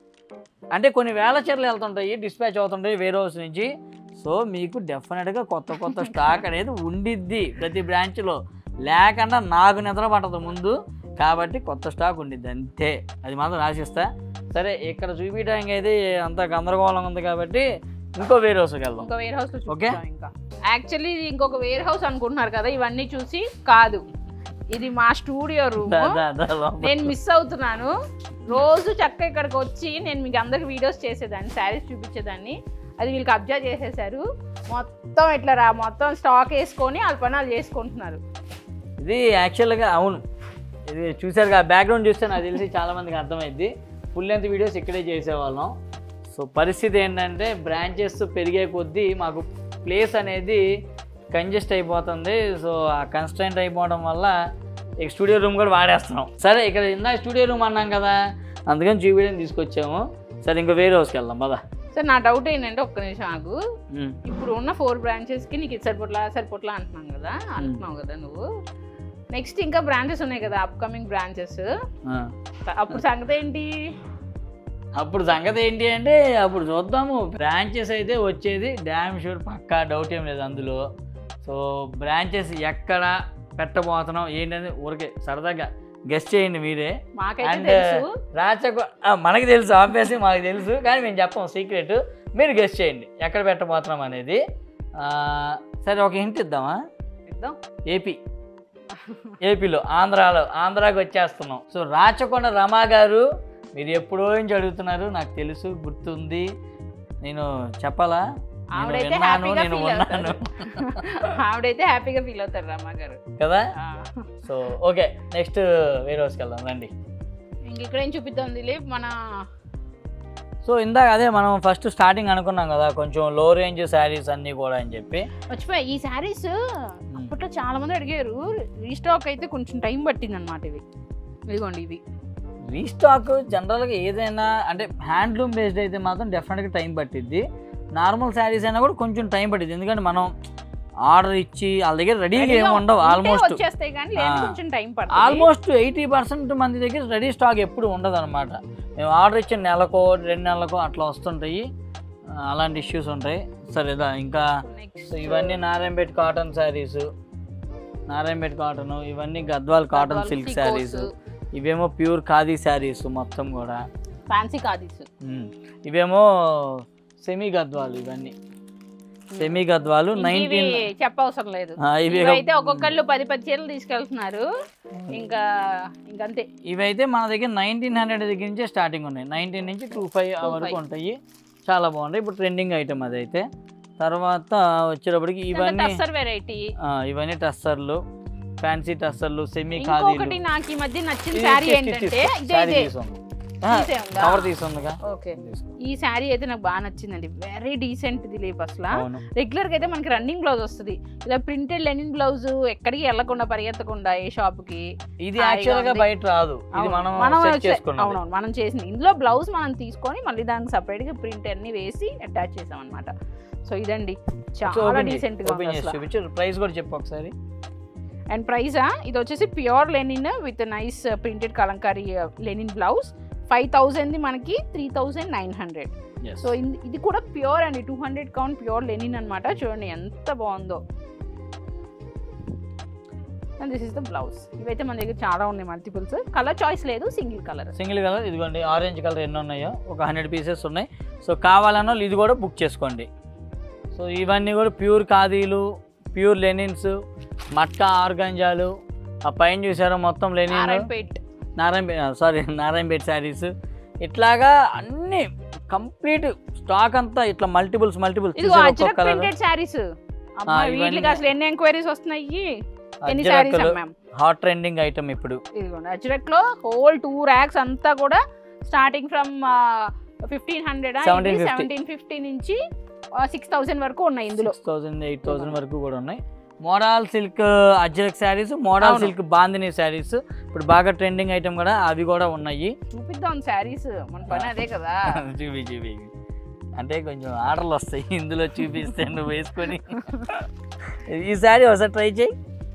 Speaker 1: అంటే కొన్ని వేల చీరలు వెళ్తుంటాయి డిస్పాచ్ అవుతుంటాయి వేరే హౌస్ నుంచి సో మీకు డెఫినెట్గా కొత్త కొత్త స్టాక్ అనేది ఉండిద్ది ప్రతి బ్రాంచ్లో లేకుండా నాకు నిద్ర పట్టదు ముందు కాబట్టి కొత్త స్టాక్ ఉండిద్ది అంతే అది మాత్రం రాసిస్తా సరే ఇక్కడ చూపించడానికి అయితే అంత గందరగోళం ఉంది కాబట్టి ఇంకో వేరే హౌస్కి వెళ్దాం
Speaker 2: ఇంకో వేర్ హౌస్ లో
Speaker 1: ఓకే.
Speaker 2: చూపిస్తాం ఇంకా యాక్చువల్లీ ఇది ఇంకొక వేర్ హౌస్ అనుకుంటున్నారు కదా ఇవన్నీ చూసి కాదు ఇది మా స్టూడియో రూమ్
Speaker 1: దా, దా, దా, లోపల.
Speaker 2: నేను మిస్ అవుతున్నాను రోజు చక్కగా ఇక్కడికి వచ్చి నేను మీకు అందరికి వీడియోస్ చేసేదాన్ని శారీస్ చూపించేదాన్ని అది వీళ్ళకి అబ్జర్వ్ చేసేసారు మొత్తం ఇట్లా రా మొత్తం స్టాక్ వేసుకొని వాళ్ళ పని వాళ్ళు చేసుకుంటున్నారు
Speaker 1: ఇది యాక్చువల్గా అవును ఇది చూసారు బ్యాక్గ్రౌండ్ చూస్తే నాకు తెలిసి చాలా మందికి అర్థమైంది ఫుల్ లెంత్ వీడియోస్ ఇక్కడే చేసేవాళ్ళం సో పరిస్థితి ఏంటంటే బ్రాంచెస్ పెరిగే కొద్దీ మాకు ప్లేస్ అనేది కంజెస్ట్ అయిపోతుంది సో ఆ కన్స్టెంట్ అయిపోవడం వల్ల ఇక స్టూడియో రూమ్ కూడా వాడేస్తున్నాం సరే ఇక్కడ ఇందాక స్టూడియో రూమ్ అన్నాం కదా అందుకని చూపించడం తీసుకొచ్చాము సరే ఇంకో వేరే హౌస్కి వెళ్దాం పదా
Speaker 2: సార్ నా డౌట్ ఏంటంటే ఒక్క నిమిషం ఆగు ఇప్పుడు ఉన్న ఫోర్ బ్రాంచెస్కి నీకు ఇది సరిపోట్లా సరిపోట్లా అంటున్నాం కదా అంటున్నావు కదా నువ్వు నెక్స్ట్ ఇంకా బ్రాంచెస్ ఉన్నాయి కదా అప్కమింగ్ బ్రాంచెస్
Speaker 1: ఆ.
Speaker 2: అప్పుడు సంగతి ఏంటి
Speaker 1: అప్పుడు సంగతి ఏంటి అంటే అప్పుడు చూద్దాము బ్రాంచెస్ అయితే వచ్చేది డ్యామ్ షూర్ పక్కా డౌట్ ఏం లేదు అందులో సో బ్రాంచెస్ ఎక్కడ పెట్టబోతున్నాం ఏంటని ఊరికే సరదాగా గెస్ట్ చేయండి మీరే
Speaker 2: మాకైతే
Speaker 1: And,
Speaker 2: తెలుసు
Speaker 1: రాచకు ఆ, మనకి తెలుసు ఆబ్వియస్లీ మాకు తెలుసు కానీ మేము చెప్పం సీక్రెట్ మీరు గెస్ట్ చేయండి ఎక్కడ పెట్టబోతున్నాం అనేది ఆ, సరే ఒక హింట్ ఇద్దామా
Speaker 2: ఇద్దాం.
Speaker 1: ఏపీ ఏపీలో ఆంధ్రాలో ఆంధ్రాకి వచ్చేస్తున్నాం సో రాచకొండ రమా గారు మీరు ఎప్పుడో నుంచి అడుగుతున్నారు నాకు తెలుసు గుర్తుంది నేను చెప్పాలా నేను
Speaker 2: ఆవిడైతే
Speaker 1: విన్నాను
Speaker 2: హ్యాపీగా
Speaker 1: నేను
Speaker 2: ఫీల్
Speaker 1: ఉన్నాను
Speaker 2: అవుతారు ఆవిడైతే హ్యాపీగా ఫీల్ అవుతారు రమ్మ గారు
Speaker 1: కదా
Speaker 2: ఆ.
Speaker 1: సో ఓకే నెక్స్ట్ వేరే రోజుకి వెళ్దాం రండి
Speaker 2: ఇంక ఇక్కడ ఏం చూపిద్దాం దిలీప్ మన
Speaker 1: సో ఇందాక అదే మనం ఫస్ట్ స్టార్టింగ్ అనుకున్నాం కదా కొంచెం లో రేంజ్ శారీస్ అన్నీ కూడా అని చెప్పి
Speaker 2: మర్చిపోయా ఈ శారీస్ అప్పట్లో చాలా మంది అడిగారు రీస్టాక్ అయితే కొంచెం టైం పట్టింది అనమాట ఇవి ఇదిగోండి ఇవి
Speaker 1: రీస్టాక్ జనరల్గా ఏదైనా అంటే హ్యాండ్లూమ్ బేస్డ్ అయితే మాత్రం డెఫినెట్గా టైం పట్టిద్ది నార్మల్ శారీస్ అయినా కూడా కొంచెం టైం పట్టింది ఎందుకంటే మనం ఆర్డర్ ఇచ్చి వాళ్ళ దగ్గర రెడీగా ఏమి
Speaker 2: రెడీగా
Speaker 1: ఉండవు
Speaker 2: ఉంటే
Speaker 1: ఆల్మోస్ట్
Speaker 2: వచ్చేస్తాయి కానీ లేదు
Speaker 1: ఆ.
Speaker 2: కొంచెం టైం పడుతుంది
Speaker 1: ఆల్మోస్ట్ ఎయిటీ పర్సెంట్ మంది దగ్గర రెడీ స్టాక్ ఎప్పుడు ఉండదు అనమాట మేము ఆర్డర్ ఇచ్చిన నెలకో రెండు నెలలకో అట్లా వస్తుంటాయి ఆ, అలాంటి ఇష్యూస్ ఉంటాయి సరే ఇదా ఇంకా
Speaker 2: నెక్స్ట్
Speaker 1: సో ఇవన్నీ నారాయణపేట కాటన్ శారీస్ నారాయణపేట కాటన్ ఇవన్నీ గద్వాల్ కాటన్ సిల్క్ శారీస్ ఇవేమో ప్యూర్ ఖాదీ శారీస్ మొత్తం కూడా
Speaker 2: ఫ్యాన్సీ కాదు
Speaker 1: ఉమ్. ఇవేమో సెమీ గద్వాలు ఇవన్నీ సెమీ గద్వాలు
Speaker 2: ఇవి
Speaker 1: నైన్టీన్
Speaker 2: చెప్పవసరం లేదు
Speaker 1: ఇవి
Speaker 2: ఇవైతే ఒక్కొక్కళ్ళు పది పది చీరలు తీసుకెళ్తున్నారు ఇంకా ఇంకంతే
Speaker 1: ఇవైతే మన దగ్గర నైన్టీన్ హండ్రెడ్ దగ్గర నుంచే స్టార్టింగ్ ఉన్నాయి నైన్టీన్ నుంచి టూ ఫైవ్ వరకు ఉంటాయి చాలా బాగుంటాయి ఇప్పుడు ట్రెండింగ్ ఐటమ్ అదైతే తర్వాత వచ్చేటప్పటికి ఇవన్నీ
Speaker 2: టస్సర్ వెరైటీ
Speaker 1: ఆ, ఇవన్నీ టస్సర్లు ఫ్యాన్సీ టస్సర్లు సెమీ ఖాదీలు
Speaker 2: ఇంకొకటి నాకు ఈ మధ్య నచ్చిన
Speaker 1: ఇది
Speaker 2: శారీ
Speaker 1: తీసి-
Speaker 2: ఏంటంటే
Speaker 1: తీసుకో.
Speaker 2: ఇదే
Speaker 1: శారీ
Speaker 2: ఇదే
Speaker 1: తీసుకుంది
Speaker 2: తీసే ఉందా?
Speaker 1: కవర్ తీసుకుందిగా
Speaker 2: ఓకే
Speaker 1: తీసుకో.
Speaker 2: ఈ శారీ అయితే నాకు బాగా నచ్చిందండి వెరీ డీసెంట్ దిలీప్ అసలు
Speaker 1: అవును
Speaker 2: రెగ్యులర్ గా అయితే మనకి రన్నింగ్ బ్లౌజ్ వస్తుంది ఇలా ప్రింటెడ్ లెనిన్ బ్లౌజ్ ఎక్కడికి వెళ్ళకుండా పరిగెత్తకుండా ఏ షాప్ కి
Speaker 1: ఇది
Speaker 2: హాయిగా
Speaker 1: యాక్చువల్ గా
Speaker 2: ఉంది.
Speaker 1: బయట రాదు ఇది
Speaker 2: అవును,
Speaker 1: మనం
Speaker 2: మనం
Speaker 1: సెట్
Speaker 2: చే-
Speaker 1: చేసుకున్నాం
Speaker 2: అవునవును మనం చేసింది ఇందులో బ్లౌజ్ మనం తీసుకొని మళ్ళీ దానికి సపరేట్ గా ప్రింట్ అన్ని వేసి అటాచ్ చేసాం అనమాట సో ఇదండి చాలా డీసెంట్ గా ఉంది
Speaker 1: ఓపెన్ చేసి
Speaker 2: అసలు
Speaker 1: చూపించు ప్రైస్ కూడా చెప్పు ఒకసారి
Speaker 2: అండ్ ప్రైజా ఇది వచ్చేసి pure linen with nice printed kalamkari linen blouse five థౌజండ్ది మనకి three thousand nine hundred
Speaker 1: Yes.
Speaker 2: So ఇది కూడా ప్యూర్ అండి two hundred count pure linen అనమాట చూడండి ఎంత బాగుందో and this is the blouse ఇవైతే మన దగ్గర చాలా ఉన్నాయి మల్టిపుల్స్ కలర్ చాయిస్ లేదు సింగిల్ కలర్
Speaker 1: సింగిల్ కలర్ ఇదిగోండి ఆరెంజ్ కలర్ ఎన్ని ఉన్నాయో ఒక హండ్రెడ్ పీసెస్ ఉన్నాయి సో కావాలన్న వాళ్ళు ఇది కూడా బుక్ చేసుకోండి సో ఇవన్నీ కూడా ప్యూర్ ఖాదీలు ప్యూర్ లెనిన్స్ మట్కా ఆర్గంజాలు ఆ పైన చూసారో మొత్తం లెనిన్
Speaker 2: నారాయణపేట్
Speaker 1: నారాయణ సారీ నారాయణపేట శారీస్ ఇట్లాగా అన్ని కంప్లీట్ స్టాక్ అంతా ఇట్లా మల్టిపుల్స్ మల్టిపుల్స్
Speaker 2: ఇదిగో అజ్రక్ ప్రింటెడ్ శారీస్ అమ్మా
Speaker 1: ఇవన్నీ-
Speaker 2: వీటికి అసలు ఎన్ని ఎంక్వైరీస్ వస్తున్నాయి ఎన్ని శారీస్ అమ్మాం
Speaker 1: హాట్ ట్రెండింగ్ ఐటమ్ ఇప్పుడు
Speaker 2: ఇదిగోండి అజ్రక్ లో హోల్ టూ ర్యాక్స్ అంతా కూడా starting from fifteen hundred
Speaker 1: 1750.
Speaker 2: Seventeen fifty నుంచి సిక్స్ థౌసండ్ వరకు ఉన్నాయి ఇందులో
Speaker 1: సిక్స్ థౌసండ్ ఎయిట్ థౌసండ్ వరకు కూడా ఉన్నాయి model silk Ajrak sarees model
Speaker 2: అవును.
Speaker 1: సిల్క్ బాందిని శారీస్ ఇప్పుడు బాగా ట్రెండింగ్ ఐటమ్ కూడా అవి కూడా ఉన్నాయి
Speaker 2: చూపిద్దాం శారీస్ మన పని అదే కదా
Speaker 1: చూపి చూపి అంటే కొంచెం ఆర్డర్లు వస్తాయి ఇందులో చూపిస్తే నువ్వు వేసుకొని ఈ శారీ ఒకసారి ట్రై చేయి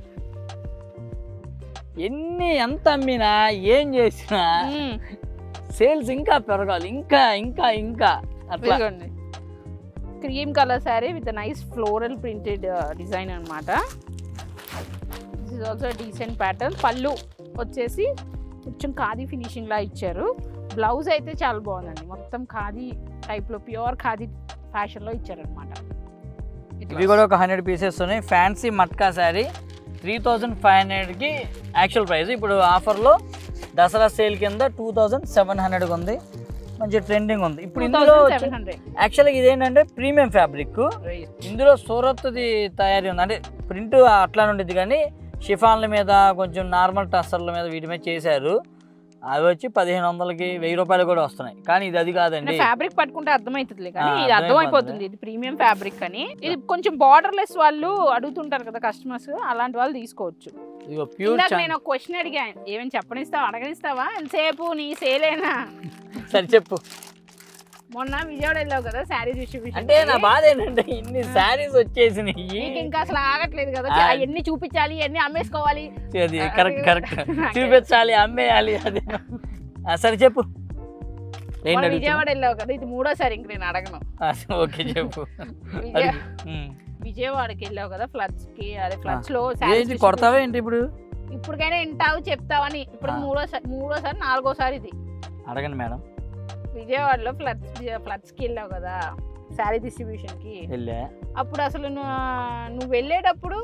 Speaker 1: ఎన్ని ఎంత అమ్మినా ఏం చేసినా
Speaker 2: మ్మ్.
Speaker 1: సేల్స్ ఇంకా పెరగాలి ఇంకా ఇంకా ఇంకా అట్లా
Speaker 2: ఇదిగోండి cream colour saree with nice floral printed design అన్నమాట this is also decent pattern పళ్ళు వచ్చేసి కొంచెం ఖాదీ ఫినిషింగ్ లా ఇచ్చారు బ్లౌజ్ అయితే చాలా బాగుందండి మొత్తం ఖాదీ టైప్లో ప్యూర్ ఖాదీ ఫ్యాషన్లో ఇచ్చారనమాట
Speaker 1: ఇవి కూడా ఒక హండ్రెడ్ పీసెస్ ఉన్నాయి fancy matka saree three thousand five హండ్రెడ్కి యాక్చువల్ ప్రైస్ ఇప్పుడు ఆఫర్లో దసరా సేల్ కింద టూ థౌజండ్ సెవెన్ హండ్రెడ్ ఉంది మంచి ట్రెండింగ్ ఉంది ఇప్పుడు ఇందులో
Speaker 2: సెవెన్ హండ్రెడ్
Speaker 1: యాక్చువల్గా ఇదేంటంటే ప్రీమియం ఫ్యాబ్రిక్ ఇందులో సూరత్ది తయారీ ఉంది అంటే ప్రింట్ అట్లానే ఉండేది కానీ షిఫాన్ల మీద కొంచెం నార్మల్ టస్సర్ల మీద వీటి మీద చేశారు అవి వచ్చి పదిహేను వందలకి వెయ్యి రూపాయలు కూడా వస్తున్నాయి కానీ ఇది అది కాదండి
Speaker 2: ఫ్యాబ్రిక్ పట్టుకుంటే అర్థమవుతుంది కానీ
Speaker 1: ఆ,
Speaker 2: ఇది
Speaker 1: అర్థమైపోతుంది.
Speaker 2: అర్థమైపోతుంది ఇది ప్రీమియం ఫ్యాబ్రిక్ అని ఇది కొంచెం బార్డర్ లెస్ వాళ్ళు అడుగుతుంటారు కదా కస్టమర్స్ అలాంటి వాళ్ళు తీసుకోవచ్చు
Speaker 1: ఇదిగో ప్యూర్
Speaker 2: ఇందాక నేను ఒక క్వశ్చన్ అడిగాను ఏమైనా చెప్పనిస్తావా అడగనిస్తావా ఎంతసేపు నీ సేలేనా
Speaker 1: సరే చెప్పు
Speaker 2: మొన్న విజయవాడ వెళ్ళావు కదా శారీ డిస్ట్రిబ్యూషన్
Speaker 1: అంటే నా బాధ ఏంటంటే ఇన్ని శారీస్ వచ్చేసినాయి
Speaker 2: నీకు ఇంకా అసలు ఆగట్లేదు కదా
Speaker 1: ఆ.
Speaker 2: ఎన్ని చూపించాలి ఎన్ని అమ్మేసుకోవాలి
Speaker 1: అది కరెక్ట్ కరెక్ట్
Speaker 2: నాకు
Speaker 1: చూపించాలి అమ్మేయాలి అది ఆ, సరే చెప్పు ఏంటి
Speaker 2: మొన్న
Speaker 1: అడుగుతున్నావు?
Speaker 2: విజయవాడ వెళ్ళావు కదా ఇది మూడోసారి ఇంక నేను అడగను
Speaker 1: ఆ, ఓకే చెప్పు
Speaker 2: విజయ
Speaker 1: అడుగు. ఉమ్.
Speaker 2: విజయవాడకి వెళ్ళావు కదా ఫ్లడ్స్ కి అదే ఫ్లడ్స్ లో
Speaker 1: ఏంటి
Speaker 2: sarees
Speaker 1: కొడతావా ఏంటి ఇప్పుడు
Speaker 2: ఇప్పటికైనా వింటావు చెప్తావని ఇప్పుడు
Speaker 1: ఆ.
Speaker 2: మూడోసారి మూడోసారి నాలుగోసారి ఇది
Speaker 1: అడగండి మేడం
Speaker 2: విజయవాడలో ఫ్లడ్స్ ఫ్లడ్స్ కి వెళ్ళావు కదా శారీ డిస్ట్రిబ్యూషన్ కి
Speaker 1: వెళ్ళా
Speaker 2: అప్పుడు అసలు నువ్వు నువ్వు వెళ్ళేటప్పుడు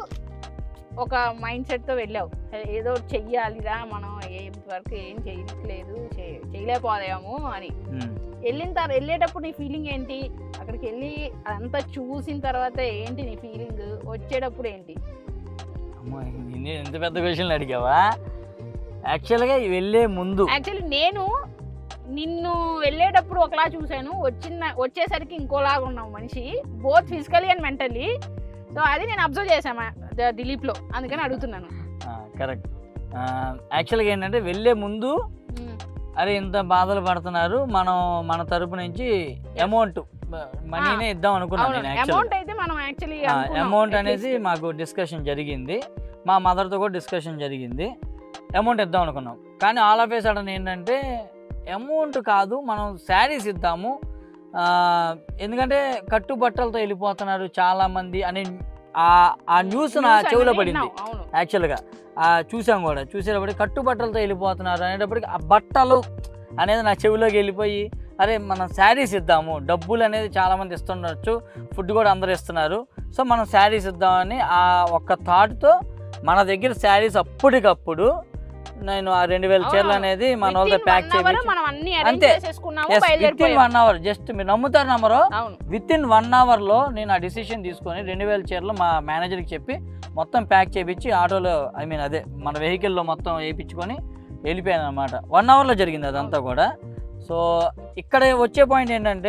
Speaker 2: ఒక మైండ్ సెట్ తో వెళ్ళావు ఏదో ఒకటి చెయ్యాలిరా మనం వరకు ఏం చేయట్లేదు చే- చేయలేకపోయాము అని
Speaker 1: ఉమ్.
Speaker 2: వెళ్ళిన తర్వాత వెళ్ళేటప్పుడు నీ ఫీలింగ్ ఏంటి అక్కడికి వెళ్ళి అదంతా చూసిన తర్వాత ఏంటి నీ ఫీలింగ్ వచ్చేటప్పుడు ఏంటి
Speaker 1: అమ్మో, ఇన్ని ఎంత పెద్ద క్వశ్చన్లు అడిగావా యాక్చువల్గా వెళ్ళే ముందు
Speaker 2: యాక్చువల్లీ నేను నిన్ను వెళ్ళేటప్పుడు ఒకలా చూశాను వచ్చిన వచ్చేసరికి ఇంకోలాగా ఉన్నావు మనిషి both physically and mentally so అది నేను అబ్జర్వ్ చేశాను దిలీప్లో అందుకని అడుగుతున్నాను
Speaker 1: కరెక్ట్ యాక్చువల్గా ఏంటంటే వెళ్ళే ముందు
Speaker 2: మ్మ్.
Speaker 1: అరే ఇంత బాధలు పడుతున్నారు మనం మన తరపు నుంచి అమౌంట్ మనీనే ఇద్దాం అనుకున్నాను
Speaker 2: అవును
Speaker 1: నేను యాక్చువల్గా
Speaker 2: అమౌంట్ అయితే మనం యాక్చువల్లీ
Speaker 1: అమౌంట్ అనేది మాకు డిస్కషన్ జరిగింది మా మదర్తో కూడా డిస్కషన్ జరిగింది అమౌంట్ ఇద్దాం అనుకున్నాం కానీ ఆల్ ఆఫ్ ఏ సడన్ ఏంటంటే అమౌంట్ కాదు మనం శారీస్ ఇద్దాము ఆ, ఎందుకంటే కట్టుబట్టలతో వెళ్ళిపోతున్నారు చాలామంది అని ఆ- ఆ న్యూస్ నా చెవిలో పడింది
Speaker 2: అవును
Speaker 1: యాక్చువల్గా ఆ చూసాం కూడా చూసేటప్పటికి కట్టుబట్టలతో వెళ్ళిపోతున్నారు అనేటప్పటికి ఆ బట్టలు అనేది నా చెవిలోకి వెళ్ళిపోయి అరే మనం శారీస్ ఇద్దాము డబ్బులు అనేది చాలామంది ఇస్తుండొచ్చు ఫుడ్ కూడా అందరు ఇస్తున్నారు సో మనం శారీస్ ఇద్దామని ఆ ఒక్క థాట్తో మన దగ్గర శారీస్ అప్పటికప్పుడు నేను ఆ రెండు వేల చీరలు
Speaker 2: అవును.
Speaker 1: అనేది మన వాళ్ళతో
Speaker 2: Within
Speaker 1: ప్యాక్
Speaker 2: one hour
Speaker 1: చేయించి
Speaker 2: మనం అన్ని అరేంజ్
Speaker 1: అంతే.
Speaker 2: చేసేసుకున్నాము
Speaker 1: విత్ ఇన్
Speaker 2: బయలుదేరిపోయాము
Speaker 1: వన్ అవర్ జస్ట్ మీరు నమ్ముతారు నమ్మరో
Speaker 2: అవును
Speaker 1: విత్ ఇన్ వన్ అవర్లో నేను ఆ డిసిషన్ తీసుకొని రెండు వేల చీరలు మా మేనేజర్కి చెప్పి మొత్తం ప్యాక్ చేయించి ఆటోలో ఐ మీన్ అదే మన వెహికల్లో మొత్తం వేయించుకొని వెళ్ళిపోయాను అనమాట వన్ అవర్లో జరిగింది అదంతా కూడా సో ఇక్కడ వచ్చే పాయింట్ ఏంటంటే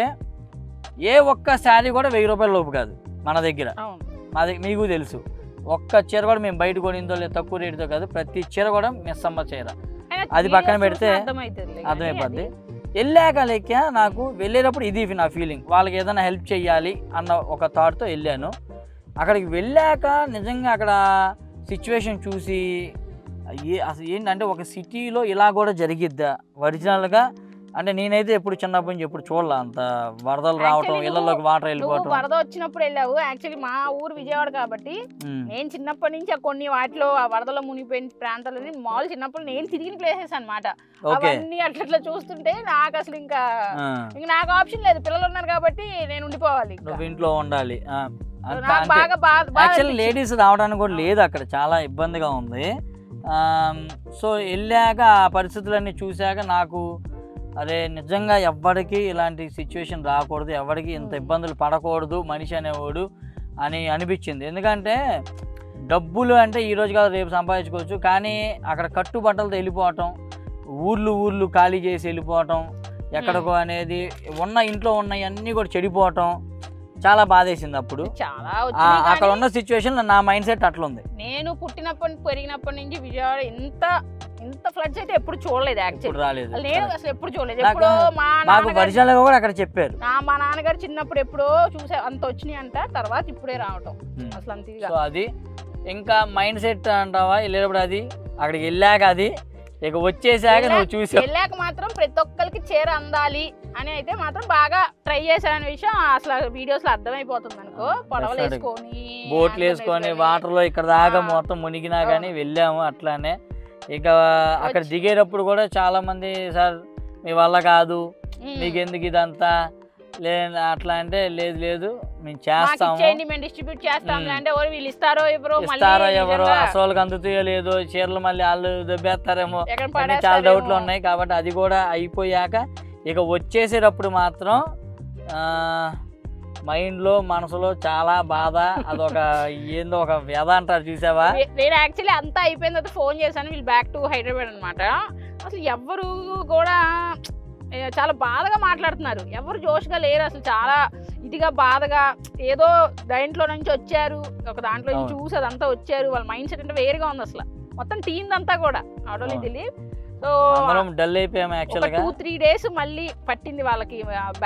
Speaker 1: ఏ ఒక్క శారీ కూడా వెయ్యి రూపాయల లోపు కాదు మన దగ్గర
Speaker 2: అవును
Speaker 1: మా దగ్గర మీకు తెలుసు ఒక్క చీర కూడా మేము బయట కొనిందో లేదు తక్కువ రేటుతో కాదు ప్రతి చీర కూడా మిస్ అమ్మ చీర
Speaker 2: అయినా
Speaker 1: అది పక్కన
Speaker 2: videos
Speaker 1: పెడితే
Speaker 2: చూస్తే అర్థమవుతుందిలే కానీ
Speaker 1: అర్థమైపోద్ది
Speaker 2: అది-
Speaker 1: వెళ్ళాక లెక్క నాకు వెళ్ళేటప్పుడు ఇది నా ఫీలింగ్ వాళ్ళకి ఏదైనా హెల్ప్ చేయాలి అన్న ఒక థాట్తో వెళ్ళాను అక్కడికి వెళ్ళాక నిజంగా అక్కడ సిచ్యువేషన్ చూసి ఏ అసలు ఏంటంటే ఒక సిటీలో ఇలా కూడా జరిగిద్దా ఒరిజినల్గా అంటే నేనైతే ఎప్పుడు చిన్నప్పటి నుంచి ఎప్పుడు చూడలే అంత వరదలు రావటం
Speaker 2: Actually
Speaker 1: ఇళ్ళలోకి వాటర్
Speaker 2: నువ్వు
Speaker 1: వెళ్ళిపోవటం
Speaker 2: వరద వచ్చినప్పుడు వెళ్ళావు యాక్చువల్లీ మా ఊరు విజయవాడ కాబట్టి
Speaker 1: ఉమ్,
Speaker 2: నేను చిన్నప్పటి నుంచి ఆ కొన్ని వాటిలో ఆ వరదలో మునిగిపోయిన ప్రాంతాలని మాల్ చిన్నప్పుడు నేను తిరిగిన ప్లేసెస్ అన్నమాట
Speaker 1: ఓకే
Speaker 2: అవన్నీ అట్లా అట్లా చూస్తుంటే నాకు అసలు ఇంకా
Speaker 1: ఆ,
Speaker 2: ఇంకా నాకు ఆప్షన్ లేదు పిల్లలు ఉన్నారు కాబట్టి నేను ఉండిపోవాలి ఇంకా.
Speaker 1: నువ్వు ఇంట్లో ఉండాలి ఆ, అంత
Speaker 2: నాకు
Speaker 1: అంటే
Speaker 2: బాగా బాగా బాగా
Speaker 1: యాక్చువల్లీ
Speaker 2: అనిపించింది.
Speaker 1: లేడీస్ రావడానికి కూడా లేదు అక్కడ చాలా ఇబ్బందిగా ఉంది ఆమ్, సో వెళ్ళాక ఆ పరిస్థితులన్నీ చూశాక నాకు అరే నిజంగా ఎవ్వడికి ఇలాంటి సిచ్యువేషన్ రాకూడదు ఎవరికి ఇంత
Speaker 2: Hmm.
Speaker 1: ఇబ్బందులు పడకూడదు మనిషి అనేవాడు అని అనిపించింది ఎందుకంటే డబ్బులు అంటే ఈ రోజు కాదు రేపు సంపాదించుకోవచ్చు కానీ అక్కడ కట్టుబట్టలతో వెళ్ళిపోవటం ఊర్లు ఊర్లు ఖాళీ చేసి వెళ్ళిపోవటం ఎక్కడికో అనేది ఉన్న ఇంట్లో ఉన్నవన్నీ కూడా చెడిపోవటం చాలా బాధేసింది అప్పుడు
Speaker 2: చాలా
Speaker 1: ఆ,
Speaker 2: వచ్చినాయి
Speaker 1: అక్కడ
Speaker 2: కానీ
Speaker 1: ఉన్న సిచ్యువేషన్ నా మైండ్ సెట్ అట్లుంది
Speaker 2: నేను పుట్టినప్పటి పెరిగినప్పటి నుంచి విజయవాడ ఇంత ఇంత ఫ్లడ్స్ అయితే ఎప్పుడు చూడలేదు
Speaker 1: ఇప్పుడు
Speaker 2: యాక్చువల్లీ
Speaker 1: రాలేదు
Speaker 2: నేను అసలు ఎప్పుడు చూడలేదు
Speaker 1: నాకు-
Speaker 2: ఎప్పుడో మా
Speaker 1: మాకు
Speaker 2: నాన్నగారు
Speaker 1: పరిచయాలు కూడా అక్కడ చెప్పారు
Speaker 2: నా మా నాన్నగారు చిన్నప్పుడు ఎప్పుడో చూసే అంత వచ్చినాయి అంట తర్వాత ఇప్పుడే రావటం
Speaker 1: ఉమ్.
Speaker 2: అసలు అంత ఇదిగా
Speaker 1: సో అది ఇంకా మైండ్ సెట్ అంటావా వెళ్ళేటప్పుడు అది అక్కడికి వెళ్ళాక అది ఇక వచ్చేసాక నువ్వు చూసావు
Speaker 2: వెళ్ళాక మాత్రం ప్రతి ఒక్కరికి చీర అందాలి అని అయితే మాత్రం బాగా ట్రై చేశారనే విషయం అసలు వీడియోస్ లో అర్థమైపోతుంది అనుకో పడవలు
Speaker 1: Definitely.
Speaker 2: వేసుకొని
Speaker 1: బోట్లు వేసుకొని వాటర్లో ఇక్కడ దాకా
Speaker 2: ఆ.
Speaker 1: మొత్తం మునిగినా కానీ
Speaker 2: అవును.
Speaker 1: వెళ్ళాము అట్లానే ఇక అక్కడ
Speaker 2: వచ్చి-
Speaker 1: దిగేటప్పుడు కూడా చాలా మంది సార్ మీ వల్ల కాదు
Speaker 2: ఉమ్.
Speaker 1: మీకు ఎందుకు ఇదంతా లే అట్లా అంటే లేదు లేదు మేము
Speaker 2: మాకు
Speaker 1: చేస్తాము
Speaker 2: ఇచ్చేయండి మేము డిస్ట్రిబ్యూట్ చేస్తాం
Speaker 1: ఉమ్.
Speaker 2: అంటే ఎవరు వీళ్ళు ఇస్తారో ఎవరో
Speaker 1: ఇస్తారో ఎవరో
Speaker 2: నిజంగా
Speaker 1: అసలు అందుతాయో లేదో చీరలు మళ్ళీ వాళ్ళు దెబ్బేస్తారేమో
Speaker 2: ఎక్కడ
Speaker 1: అన్నీ చాలా
Speaker 2: పడేస్తారేమో.
Speaker 1: డౌట్లు ఉన్నాయి కాబట్టి అది కూడా అయిపోయాక ఇక వచ్చేసేటప్పుడు మాత్రం ఆ, మైండ్లో మనసులో చాలా బాధ అదొక ఏందో ఒక వ్యధ అంటారు చూసావా
Speaker 2: నే- నేను యాక్చువల్లీ అంతా అయిపోయిన తర్వాత ఫోన్ చేశాను వీళ్ళు బ్యాక్ టు హైదరాబాద్ అనమాట అసలు ఎవ్వరు కూడా ఏ, చాలా బాధగా మాట్లాడుతున్నారు ఎవరు జోష్గా లేరు అసలు చాలా ఇదిగా బాధగా ఏదో దాంట్లో నుంచి వచ్చారు ఒక దాంట్లో నుంచి
Speaker 1: అవును.
Speaker 2: చూసి అదంతా వచ్చారు వాళ్ళ మైండ్ సెట్ అంటే వేరుగా ఉంది అసలు మొత్తం టీం అంతా కూడా ఆటోలీ
Speaker 1: అవును.
Speaker 2: దిలీప్ సో
Speaker 1: అందరం డల్ అయిపోయాము
Speaker 2: ఒక
Speaker 1: యాక్చువల్గా
Speaker 2: టూ త్రీ డేస్ మళ్ళీ పట్టింది వాళ్ళకి బ్యాక్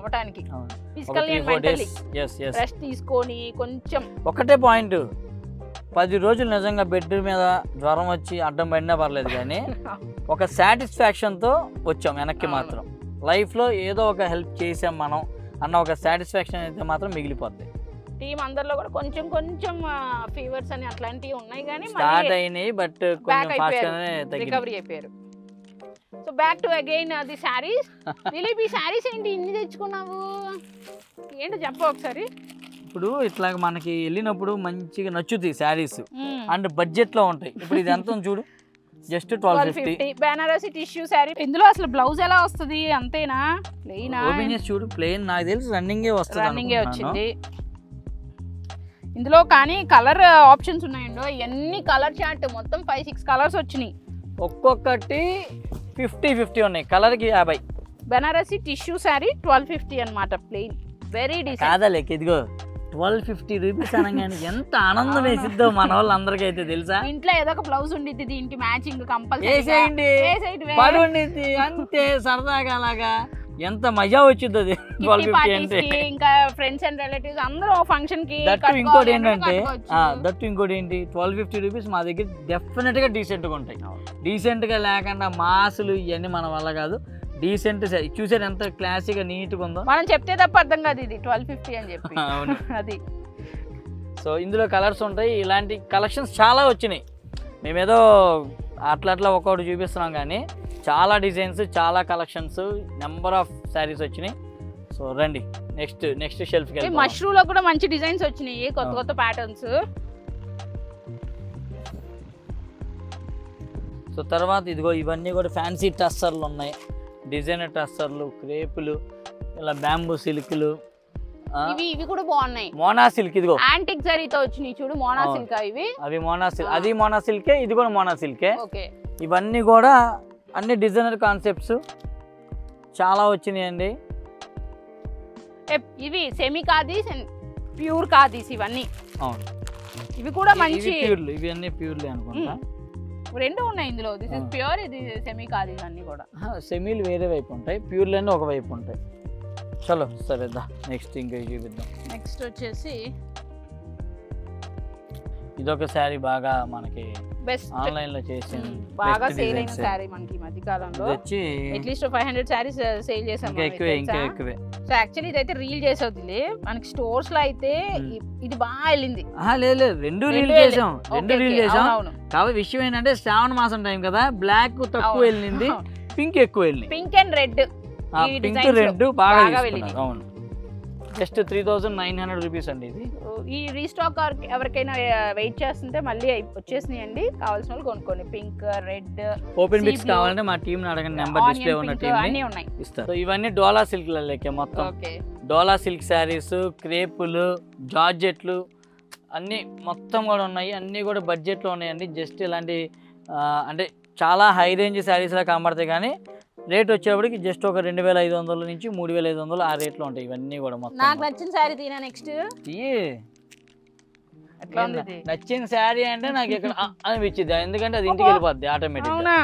Speaker 2: అవ్వటానికి
Speaker 1: అవును. ఒక
Speaker 2: physical
Speaker 1: three
Speaker 2: and
Speaker 1: four
Speaker 2: mentally
Speaker 1: days yes yes
Speaker 2: rest తీసుకొని కొంచెం
Speaker 1: ఒకటే పాయింట్ పది రోజులు నిజంగా బెడ్ మీద జ్వరం వచ్చి అడ్డం పడినా పర్లేదు కానీ ఒక సాటిస్ఫాక్షన్తో వచ్చాం వెనక్కి
Speaker 2: అవును.
Speaker 1: మాత్రం లైఫ్లో ఏదో ఒక హెల్ప్ చేసాం మనం అన్న ఒక సాటిస్ఫాక్షన్ అయితే మాత్రం మిగిలిపోద్ది
Speaker 2: టీం అందరిలో కూడా కొంచెం కొంచెం ఫీవర్స్ అని అట్లాంటివి ఉన్నాయి కానీ
Speaker 1: స్టార్ట్ అయినాయి బట్ కొంచెం
Speaker 2: బ్యాక్
Speaker 1: ఫాస్ట్గానే
Speaker 2: అయిపోయారు
Speaker 1: తగ్గింది
Speaker 2: రికవరీ అయిపోయారు so back to again the sarees Dilip ఈ శారీస్ ఏంటి ఇన్ని తెచ్చుకున్నావు ఏంటో చెప్ప ఒకసారి
Speaker 1: ఇప్పుడు ఇట్లా మనకి వెళ్ళినప్పుడు మంచిగా నచ్చుతాయి శారీస్
Speaker 2: మ్మ్.
Speaker 1: అండ్ బడ్జెట్లో ఉంటాయి ఇప్పుడు ఇది ఎంత ఉంది చూడు just twelve
Speaker 2: twelve
Speaker 1: fifty
Speaker 2: fifty Banarasi tissue saree ఇందులో అసలు బ్లౌజ్ ఎలా వస్తుంది అంతేనా ప్లెయినా
Speaker 1: ఓపెన్ చేసి చూడు ప్లేన్ నాకు తెలిసి రన్నింగే వస్తుంది
Speaker 2: రన్నింగే
Speaker 1: అనుకుంటున్నాను.
Speaker 2: వచ్చింది ఇందులో కానీ కలర్ ఆప్షన్స్ ఉన్నాయండి ఎన్ని కలర్ చార్ట్ మొత్తం ఫైవ్ సిక్స్ కలర్స్ వచ్చినాయి
Speaker 1: ఒక్కొక్కటి ఫిఫ్టీ ఫిఫ్టీ ఉన్నాయి కలర్కి యాభై
Speaker 2: Banarasi tissue saree twelve fifty అనమాట ప్లెయిన్ వెరీ డీసెంట్
Speaker 1: కాదా లెక్క ఇదిగో ట్వెల్వ్ ఫిఫ్టీ రూపీస్ అనగానే ఎంత ఆనందం వేసిద్దో మన వాళ్ళందరికీ అయితే తెలుసా
Speaker 2: ఇంట్లో ఏదో ఒక బ్లౌజ్ ఉండిద్ది దీనికి మ్యాచింగ్ కంపల్సరీ
Speaker 1: వేసేయండి పడి ఉండిద్ది అంతే సరదాగా అలాగా ఎంత మజా వచ్చింది అది ట్వెల్వ్ ఫిఫ్టీ అంటే
Speaker 2: ఇంకా ఫ్రెండ్స్ అండ్ రిలేటివ్స్ అందరూ ఫంక్షన్ కి
Speaker 1: దట్టు ఇంకోటి
Speaker 2: కట్టుకోవాలి అంటే
Speaker 1: ఏంటంటే
Speaker 2: కట్టుకోవచ్చు.
Speaker 1: ఆ, దట్టు ఇంకోటి ఏంటి ట్వెల్వ్ ఫిఫ్టీ రూపీస్ మా దగ్గర డెఫినెట్ గా డీసెంట్ గా ఉంటాయి డీసెంట్ గా లేకుండా మాసులు ఇవన్నీ మన వల్ల కాదు డీసెంట్ చూసారు ఎంత క్లాసిక్ గా నీట్ గా ఉందో
Speaker 2: మనం చెప్తే తప్ప అర్థం కాదు ఇది ట్వెల్వ్ ఫిఫ్టీ అని చెప్పి
Speaker 1: అవును
Speaker 2: అది
Speaker 1: సో ఇందులో కలర్స్ ఉంటాయి ఇలాంటి కలెక్షన్స్ చాలా వచ్చినాయి మేమేదో అట్లా అట్లా ఒక్కొక్కటి చూపిస్తున్నాం కానీ చాలా డిజైన్స్ చాలా కలెక్షన్స్ నెంబర్ ఆఫ్ శారీస్ వచ్చినాయి సో రండి నెక్స్ట్ నెక్స్ట్ షెల్ఫ్కి వెళ్తాం
Speaker 2: మష్రూ లో కూడా మంచి డిజైన్స్ వచ్చినాయి కొత్త
Speaker 1: ఆ.
Speaker 2: కొత్త ప్యాటర్న్స్
Speaker 1: సో తర్వాత ఇదిగో ఇవన్నీ కూడా ఫ్యాన్సీ టస్సర్లు ఉన్నాయి డిజైనర్ టస్సర్లు క్రేపులు ఇలా బ్యాంబూ సిల్క్లు
Speaker 2: ఇవి ఇవి కూడా బాగున్నాయి
Speaker 1: మోనా సిల్క్ ఇదిగో
Speaker 2: యాంటిక్ జరీతో వచ్చినాయి చూడు మోనా
Speaker 1: అవును.
Speaker 2: సిల్క్ ఇవి
Speaker 1: అవి మోనా సిల్క్
Speaker 2: ఆ.
Speaker 1: అది మోనా సిల్కే ఇది కూడా మోనా సిల్కే
Speaker 2: ఓకే
Speaker 1: ఇవన్నీ కూడా అన్ని డిజైనర్ కాన్సెప్ట్స్ చాలా వచ్చినాయండి
Speaker 2: ఇవి semi khadis and pure khadis ఇవన్నీ
Speaker 1: అవును
Speaker 2: ఇవి కూడా
Speaker 1: ఇవి
Speaker 2: మంచి
Speaker 1: ప్యూర్లు ఇవి అన్ని ప్యూర్లే అనుకుంటా
Speaker 2: రెండు ఉన్నాయి ఇందులో దిస్ ఇస్
Speaker 1: ఆ.
Speaker 2: ప్యూర్ ఇది సెమీ కాదీస్ అన్ని కూడా
Speaker 1: సెమీలు వేరే వైపు ఉంటాయి ప్యూర్లు అన్నీ ఒక వైపు ఉంటాయి చలో సరే దా నెక్స్ట్ ఇంకా ఇవి చూపిద్దాం
Speaker 2: నెక్స్ట్ వచ్చేసి
Speaker 1: ఇదొక శారీ బాగా మనకి
Speaker 2: బెస్ట్
Speaker 1: ఆన్లైన్ లో చేసిన
Speaker 2: బాగా
Speaker 1: best
Speaker 2: సేల్ అయిన
Speaker 1: designs.
Speaker 2: శారీ మనకి ఈ మధ్య కాలంలో
Speaker 1: ఇది వచ్చి
Speaker 2: at least five hundred sarees sale చేసాం
Speaker 1: ఇంకా ఎక్కువే ఇంకా ఎక్కువే
Speaker 2: సో యాక్చువల్లీ ఇదైతే రీల్ చేసేది మనకి స్టోర్స్ లో అయితే
Speaker 1: Hmm.
Speaker 2: ఇ- ఇది బాగా వెళ్ళింది
Speaker 1: ఆహా, లేదు లేదు రెండు రీల్
Speaker 2: రెండు
Speaker 1: చేసాం రెండు
Speaker 2: ఓకే,
Speaker 1: రీల్
Speaker 2: ఓకే,
Speaker 1: చేసాం
Speaker 2: అవునవును.
Speaker 1: కాబట్టి విషయం ఏంటంటే శ్రావణ మాసం టైం కదా బ్లాక్ తక్కువ
Speaker 2: అవును.
Speaker 1: వెళ్ళింది పింక్ ఎక్కువ వెళ్ళింది
Speaker 2: పింక్ అండ్ రెడ్ ఈ
Speaker 1: పింక్
Speaker 2: designs లో
Speaker 1: రెడ్ బాగా
Speaker 2: బాగా
Speaker 1: తీసుకున్నారు
Speaker 2: వెళ్ళినాయి.
Speaker 1: అవును just three thousand nine hundred rupees అండి ఇది
Speaker 2: ఈ రీస్టాక్ ఎవరికైనా వెయిట్ చేస్తుంటే మళ్ళీ అయి- వచ్చేసినాయండి కావాల్సిన వాళ్ళు కొనుక్కోండి పింక్ రెడ్
Speaker 1: ఓపెన్
Speaker 2: Sea
Speaker 1: బిక్స్
Speaker 2: blue,
Speaker 1: కావాలంటే మా టీం అడగండి నెంబర్ డిస్ప్లే ఉన్న టీం
Speaker 2: అన్ని ఉన్నాయి
Speaker 1: ఇస్తారు సో ఇవన్నీ డోలా సిల్క్ లెక్క మొత్తం
Speaker 2: ఓకే
Speaker 1: డోలా సిల్క్ శారీస్ క్రేపులు జార్జెట్లు అన్నీ మొత్తం కూడా ఉన్నాయి అన్నీ కూడా బడ్జెట్లో ఉన్నాయండి జస్ట్ ఇలాంటి ఆ, అంటే చాలా హై రేంజ్ శారీస్లా కనబడతాయి కానీ రేట్ వచ్చేప్పటికి జస్ట్ ఒక రెండు వేల ఐదు వందల నుంచి మూడు వేల ఐదు వందలు ఆ రేట్లో ఉంటాయి ఇవన్నీ కూడా
Speaker 2: నాకు
Speaker 1: మొత్తం
Speaker 2: నచ్చిన శారీ తీనా నెక్స్ట్
Speaker 1: ఇయ్యి.
Speaker 2: ఎట్లా ఉంది ఇది?
Speaker 1: నచ్చిన శారీ అంటే నాకు ఇక్కడ ఆ అనిపించింది ఎందుకంటే అది ఇంటికి వెళ్ళిపోద్ది ఆటోమేటిక్
Speaker 2: అవునా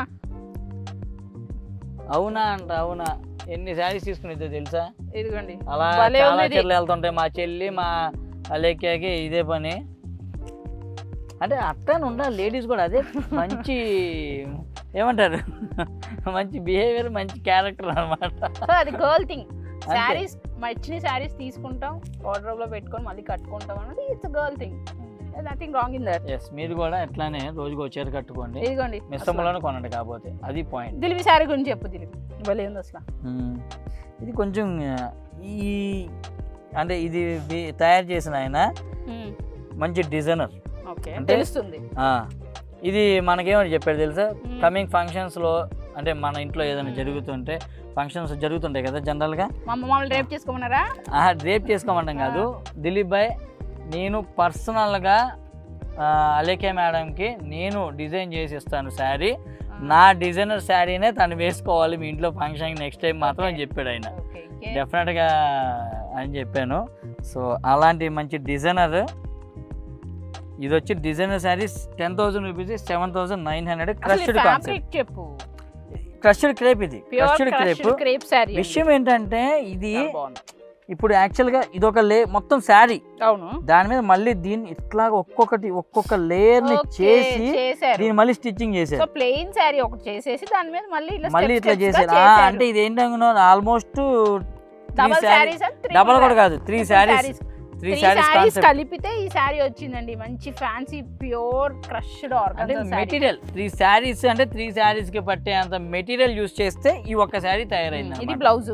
Speaker 1: అవునా అంట అవునా ఎన్ని శారీస్ తీసుకునేదో తెలుసా
Speaker 2: ఇదిగోండి
Speaker 1: అలా
Speaker 2: భలే
Speaker 1: చాలా
Speaker 2: ఉంది ఇది.
Speaker 1: చీరలు వెళ్తుంటాయి మా చెల్లి మా అలేఖ్యకి ఇదే పని అంటే అట్టని ఉండాలి లేడీస్ కూడా అదే మంచి ఏమంటారు మంచి బిహేవియర్ మంచి క్యారెక్టర్ అనమాట
Speaker 2: సో అది గర్ల్ థింగ్ శారీస్ నచ్చిన శారీస్ తీసుకుంటాం వార్డ్రోబ్ లో పెట్టుకొని మళ్ళీ కట్టుకుంటాం అనేది it's girl thing nothing wrong in that
Speaker 1: yes మీరు కూడా ఎట్లానే రోజుకు వచ్చేది కట్టుకోండి
Speaker 2: ఇదిగోండి
Speaker 1: మిస్సమ్మలోనే కొనండి కాకపోతే అది పాయింట్
Speaker 2: దిలిపి శారీ గురించి చెప్పు దిలిపి భలే ఉంది అసలు
Speaker 1: ఇది కొంచెం ఆ, ఈ అంటే ఇది వి- తయారు చేసిన ఆయన మంచి డిజైనర్
Speaker 2: ఓకే
Speaker 1: అంటే-
Speaker 2: తెలుస్తుంది
Speaker 1: ఇది మనకేమని చెప్పాడు తెలుసా
Speaker 2: Hmm.
Speaker 1: కమింగ్ ఫంక్షన్స్లో అంటే మన ఇంట్లో ఏదైనా జరుగుతుంటే ఫంక్షన్స్ జరుగుతుంటాయి కదా జనరల్గా
Speaker 2: మా మమ్మల్ని రేపు చేసుకోమన్నారా
Speaker 1: ఆహా రేప్ చేసుకోమంటాం కాదు దిలీప్ భాయ్ నేను పర్సనల్గా అలేఖ్య మేడంకి నేను డిజైన్ చేసి ఇస్తాను శారీ నా డిజైనర్ శారీనే తను వేసుకోవాలి మీ ఇంట్లో ఫంక్షన్కి నెక్స్ట్ టైం మాత్రం అని చెప్పాడు ఆయన
Speaker 2: ఓకే
Speaker 1: డెఫినెట్గా అని చెప్పాను సో అలాంటి మంచి డిజైనర్ ఇది వచ్చి designer saris ten thousand rupees seven thousand nine hundred crushed concept
Speaker 2: fabric చెప్పు
Speaker 1: క్రష్డ్ క్రేప్ ఇది
Speaker 2: pure
Speaker 1: crushed crepe
Speaker 2: crepe sari
Speaker 1: విషయం ఏంటంటే ఇది ఇప్పుడు యాక్చువల్గా ఇది ఒక లే మొత్తం శారీ
Speaker 2: అవును
Speaker 1: దాని మీద మళ్ళీ దీన్ని ఇట్లా ఒక్కొక్కటి ఒక్కొక్క లేయర్ ని
Speaker 2: Okay,
Speaker 1: చేసి
Speaker 2: చేశారు
Speaker 1: దీన్ని మళ్ళీ స్టిచ్చింగ్
Speaker 2: సో
Speaker 1: చేశారు
Speaker 2: ప్లెయిన్ శారీ ఒకటి చేసేసి దాని మీద మళ్ళీ ఇలా
Speaker 1: మళ్ళీ ఇట్లా చేశారు ఆ, అంటే ఇది ఏంటంటే ఆల్మోస్ట్
Speaker 2: డబల్ శారీస్
Speaker 1: డబల్ కూడా కాదు three saris three saris
Speaker 2: saris
Speaker 1: concept
Speaker 2: కలిపితే ఈ శారీ వచ్చిందండి మంచి fancy pure crushed organ
Speaker 1: material three saris అంటే త్రీ శారీస్ కి పట్టే అంత మెటీరియల్ యూస్ చేస్తే ఈ ఒక్క శారీ తయారైంది
Speaker 2: ఇది
Speaker 1: అన్నమాట.
Speaker 2: బ్లౌజ్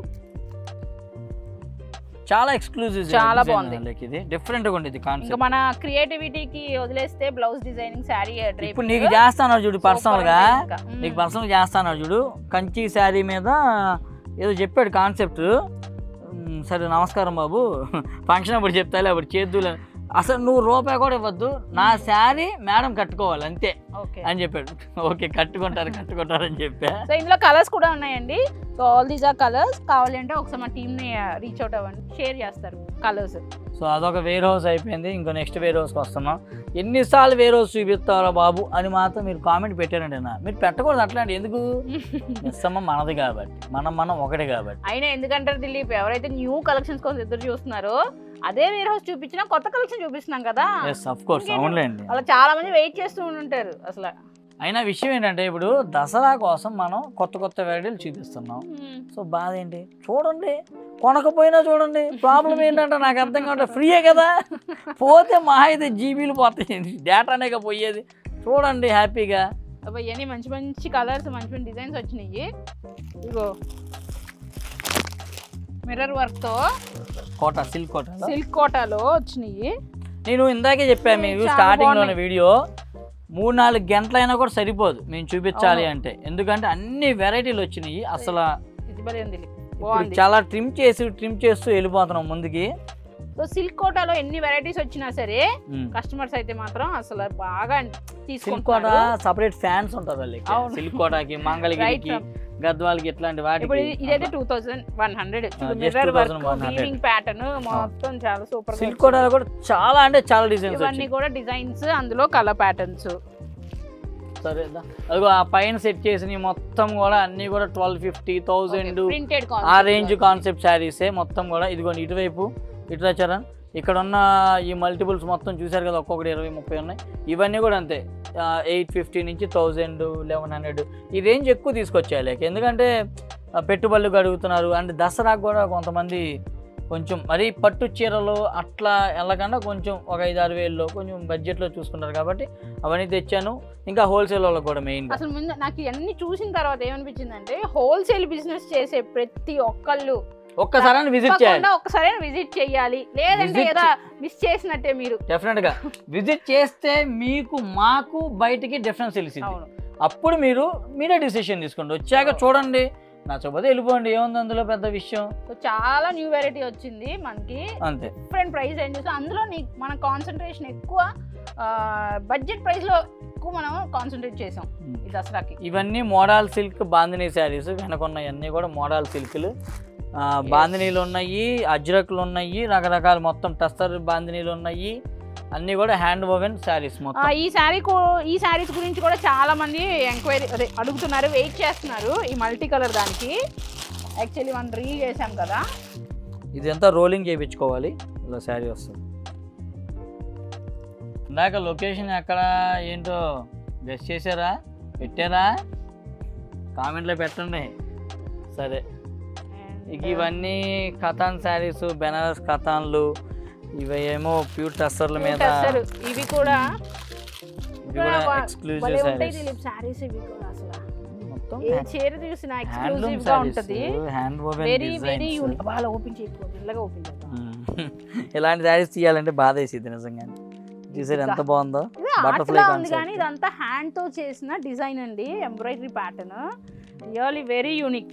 Speaker 1: చాలా ఎక్స్క్లూజివ్
Speaker 2: చాలా బాగుంది.
Speaker 1: ఇది డిఫరెంట్ గా ఉంది
Speaker 2: ఇంకా
Speaker 1: కాన్సెప్ట్
Speaker 2: మన క్రియేటివిటీకి వదిలేస్తే బ్లౌజ్ డిజైనింగ్ శారీ
Speaker 1: ఇప్పుడు నీకు చేస్తాను చూడు పర్సనల్ గా నీకు పర్సనల్ చేస్తాను చూడు కంచి శారీ మీద ఏదో చెప్పాడు కాన్సెప్ట్ సరే నమస్కారం బాబు ఫంక్షన్ అప్పుడు చెప్తాలే అప్పుడు చేద్దులే అసలు నువ్వు రూపాయి కూడా ఇవ్వద్దు నా శారీ మేడం కట్టుకోవాలి అంతే
Speaker 2: ఓకే
Speaker 1: అని చెప్పాడు ఓకే కట్టుకుంటారు కట్టుకుంటారు అని చెప్పా
Speaker 2: సో ఇందులో కలర్స్ కూడా ఉన్నాయండి so all these are colours కావాలంటే ఒకసారి మా టీమ్ ని రీచ్ అవుట్ అవ్వండి షేర్ చేస్తారు కలర్స్
Speaker 1: సో అదొక వేర్ హౌస్ అయిపోయింది ఇంకో నెక్స్ట్ వేర్ హౌస్కి వస్తున్నాం ఎన్నిసార్లు వేర్ హౌస్ చూపిస్తారా బాబు అని మాత్రం మీరు కామెంట్ పెట్టారండి నా మీరు పెట్టకూడదు అట్లాంటి ఎందుకు మిస్సమ్మ మనది కాబట్టి మనం మనం ఒకటే కాబట్టి
Speaker 2: అయినా ఎందుకంటారు దిలీప్ ఎవరైతే న్యూ కలెక్షన్స్ కోసం ఎదురు చూస్తున్నారో అదే వేర్ హౌస్ చూపించినా కొత్త కలెక్షన్ చూపిస్తున్నాం కదా
Speaker 1: ఎస్ అఫ్ కోర్స్
Speaker 2: ఇంకేంటి?
Speaker 1: అవునులేండి
Speaker 2: అలా చాలా మంది వెయిట్ చేస్తూ ఉంటారు అసలు
Speaker 1: అయినా విషయం ఏంటంటే ఇప్పుడు దసరా కోసం మనం కొత్త కొత్త వెరైటీలు చూపిస్తున్నాం సో బాధ ఏంటి చూడండి కొనకపోయినా చూడండి ప్రాబ్లం ఏంటంటే నాకు అర్థం కావట్లేదు ఫ్రీయే కదా పోతే మా అయితే జీబీలు పోతాయి డేటానే పోయేది చూడండి హ్యాపీగా
Speaker 2: అబ్బా ఇవన్నీ మంచి మంచి కలర్స్ మంచి మంచి డిజైన్స్ వచ్చినాయి ఇగో మిర్రర్ వర్క్ తో
Speaker 1: కోట సిల్క్ కోట
Speaker 2: సిల్క్ కోటాలో వచ్చినాయి
Speaker 1: నేను ఇందాకే చెప్పాను మీకు
Speaker 2: చాలా
Speaker 1: స్టార్టింగ్ లోని
Speaker 2: బాగున్నాయి.
Speaker 1: వీడియో మూడు నాలుగు గంటలైనా కూడా సరిపోదు మేము చూపించాలి
Speaker 2: అవును.
Speaker 1: అంటే ఎందుకంటే అన్ని వెరైటీలు వచ్చినాయి అసలు
Speaker 2: ఇది భలే ఉంది
Speaker 1: ఇప్పుడు
Speaker 2: బాగుంది
Speaker 1: చాలా ట్రిమ్ చేసి ట్రిమ్ చేస్తూ వెళ్ళిపోతున్నాం ముందుకి
Speaker 2: సో సిల్క్ కోటాలో ఎన్ని వెరైటీస్ వచ్చినా సరే
Speaker 1: ఉమ్.
Speaker 2: కస్టమర్స్ అయితే మాత్రం అసలు బాగా
Speaker 1: సిల్క్ కోట
Speaker 2: తీసుకుంటారు
Speaker 1: సపరేట్ ఫ్యాన్స్ ఉంటారు వాళ్ళకి
Speaker 2: అవును.
Speaker 1: సిల్క్ కోటకి
Speaker 2: రైట్
Speaker 1: మంగళగిరికి గద్వాలకి ఇట్లాంటి
Speaker 2: ఇప్పుడు
Speaker 1: వాటికి
Speaker 2: ఇది- ఇదైతే two thousand one hundred
Speaker 1: just
Speaker 2: mirror work
Speaker 1: 2100.
Speaker 2: Weaving pattern మొత్తం చాలా సూపర్
Speaker 1: సిల్క్ కోటలో కూడా చాలా అంటే చాలా డిజైన్స్
Speaker 2: ఇవన్నీ
Speaker 1: వచ్చాయి
Speaker 2: కూడా డిజైన్స్ అందులో కలర్ ప్యాటర్న్స్
Speaker 1: సరే దా. అదిగో ఆ పైన సెట్ చేసిన మొత్తం కూడా అన్ని కూడా ట్వెల్వ్ ఫిఫ్టీ థౌజండ్
Speaker 2: ప్రింటెడ్
Speaker 1: ఆ రేంజ్ కాన్సెప్ట్ శారీసే మొత్తం కూడా ఇదిగోండి ఇటువైపు ఇటు వచ్చారా ఇక్కడ ఉన్న ఈ మల్టిపుల్స్ మొత్తం చూశారు కదా ఒక్కొక్కటి ఇరవై ముప్పై ఉన్నాయి ఇవన్నీ కూడా అంతే ఎయిట్ ఫిఫ్టీ నుంచి థౌజండ్ లెవెన్ హండ్రెడ్ ఈ రేంజ్ ఎక్కువ తీసుకొచ్చేయాలి ఎందుకంటే ఆ, పెట్టుబడులకు అడుగుతున్నారు అండ్ దసరాకు కూడా కొంతమంది కొంచెం మరీ పట్టు చీరలు అట్లా వెళ్ళకుండా కొంచెం ఒక ఐదు ఆరు వేల్లో కొంచెం బడ్జెట్లో చూసుకుంటారు కాబట్టి అవన్నీ తెచ్చాను ఇంకా హోల్సేల్ వాళ్ళకి కూడా మెయిన్
Speaker 2: అసలు ముందు నాకు ఇవన్నీ చూసిన తర్వాత ఏమనిపించింది అంటే హోల్సేల్ బిజినెస్ చేసే ప్రతి ఒక్కళ్ళు
Speaker 1: ఒక్కసారి విజిట్ చేయాలి
Speaker 2: తప్పకుండా ఒకసారి విజిట్ చేయాలి లేదంటే
Speaker 1: Visit
Speaker 2: ఏదో మిస్ చేసినట్టే మీరు
Speaker 1: డెఫినెట్ గా విజిట్ చేస్తే మీకు మాకు బయటికి డిఫరెన్స్ తెలిసింది
Speaker 2: అవును
Speaker 1: అప్పుడు మీరు మీరే డిసిషన్ తీసుకోండి వచ్చాక చూడండి నచ్చకపోతే వెళ్ళిపోండి ఏముంది అందులో పెద్ద విషయం
Speaker 2: సో చాలా న్యూ వెరైటీ వచ్చింది మనకి
Speaker 1: అంతే
Speaker 2: డిఫరెంట్ ప్రైస్ రేంజెస్ అందులో నీ మన కాన్సన్ట్రేషన్ ఎక్కువ బడ్జెట్ ప్రైస్ లో ఎక్కువ మనం కాన్సన్ట్రేట్ చేసాం ఈ దసరాకి
Speaker 1: ఇవన్నీ మోడల్ సిల్క్ బాందినీ శారీస్ వెనకున్నాయి అన్నీ కూడా మోడల్ సిల్క్లు బాందినీలు ఉన్నాయి అజ్రక్లు ఉన్నాయి రకరకాల మొత్తం టస్టర్ బాందినీలు ఉన్నాయి అన్నీ కూడా హ్యాండ్ ఓవెన్ శారీస్
Speaker 2: ఆ,
Speaker 1: మొత్తం
Speaker 2: ఈ శారీ ఈ శారీస్ గురించి కూడా చాలా మంది ఎంక్వైరీ అదే అడుగుతున్నారు వెయిట్ చేస్తున్నారు ఈ మల్టీ కలర్ దానికి యాక్చువల్లీ మనం రీ చేసాం కదా
Speaker 1: ఇది అంతా రోలింగ్ చేయించుకోవాలి ఇలా శారీ వస్తుంది ఇందాక లొకేషన్ ఎక్కడ ఏంటో గెస్ చేశారా పెట్టారా కామెంట్లో పెట్టండి సరే ఇక ఇవన్నీ కథాన్ శారీస్ బెనారస్ కథాన్లు ఇవి ఏమో ప్యూర్ టస్సర్ల మీద
Speaker 2: అసలు ఇవి కూడా
Speaker 1: ఇవి కూడా
Speaker 2: వా-
Speaker 1: ఎక్స్క్లూజివ్
Speaker 2: భలే ఉంటాయి
Speaker 1: శారీస్
Speaker 2: దిలీప్ శారీస్ ఇవి కూడా అసలు
Speaker 1: మొత్తం
Speaker 2: ఏ చీర చూసినా
Speaker 1: హ్యాండ్లూమ్
Speaker 2: ఎక్స్క్లూజివ్ గా
Speaker 1: శారీస్
Speaker 2: ఉంటది
Speaker 1: hand woven
Speaker 2: very very
Speaker 1: designs
Speaker 2: unique బాగా ఓపెన్ చేయకపోతే మెల్లగా ఓపెన్ చేద్దాం
Speaker 1: ఇలాంటి శారీస్ తీయాలంటే బాధ వేసింది నిజంగా చూసారు ఎంత బాగుందో
Speaker 2: ఇది
Speaker 1: Butterfly
Speaker 2: ఆర్ట్లా ఉంది
Speaker 1: concept.
Speaker 2: కానీ ఇదంతా హ్యాండ్ తో చేసిన డిజైన్ అండి embroidery pattern really very unique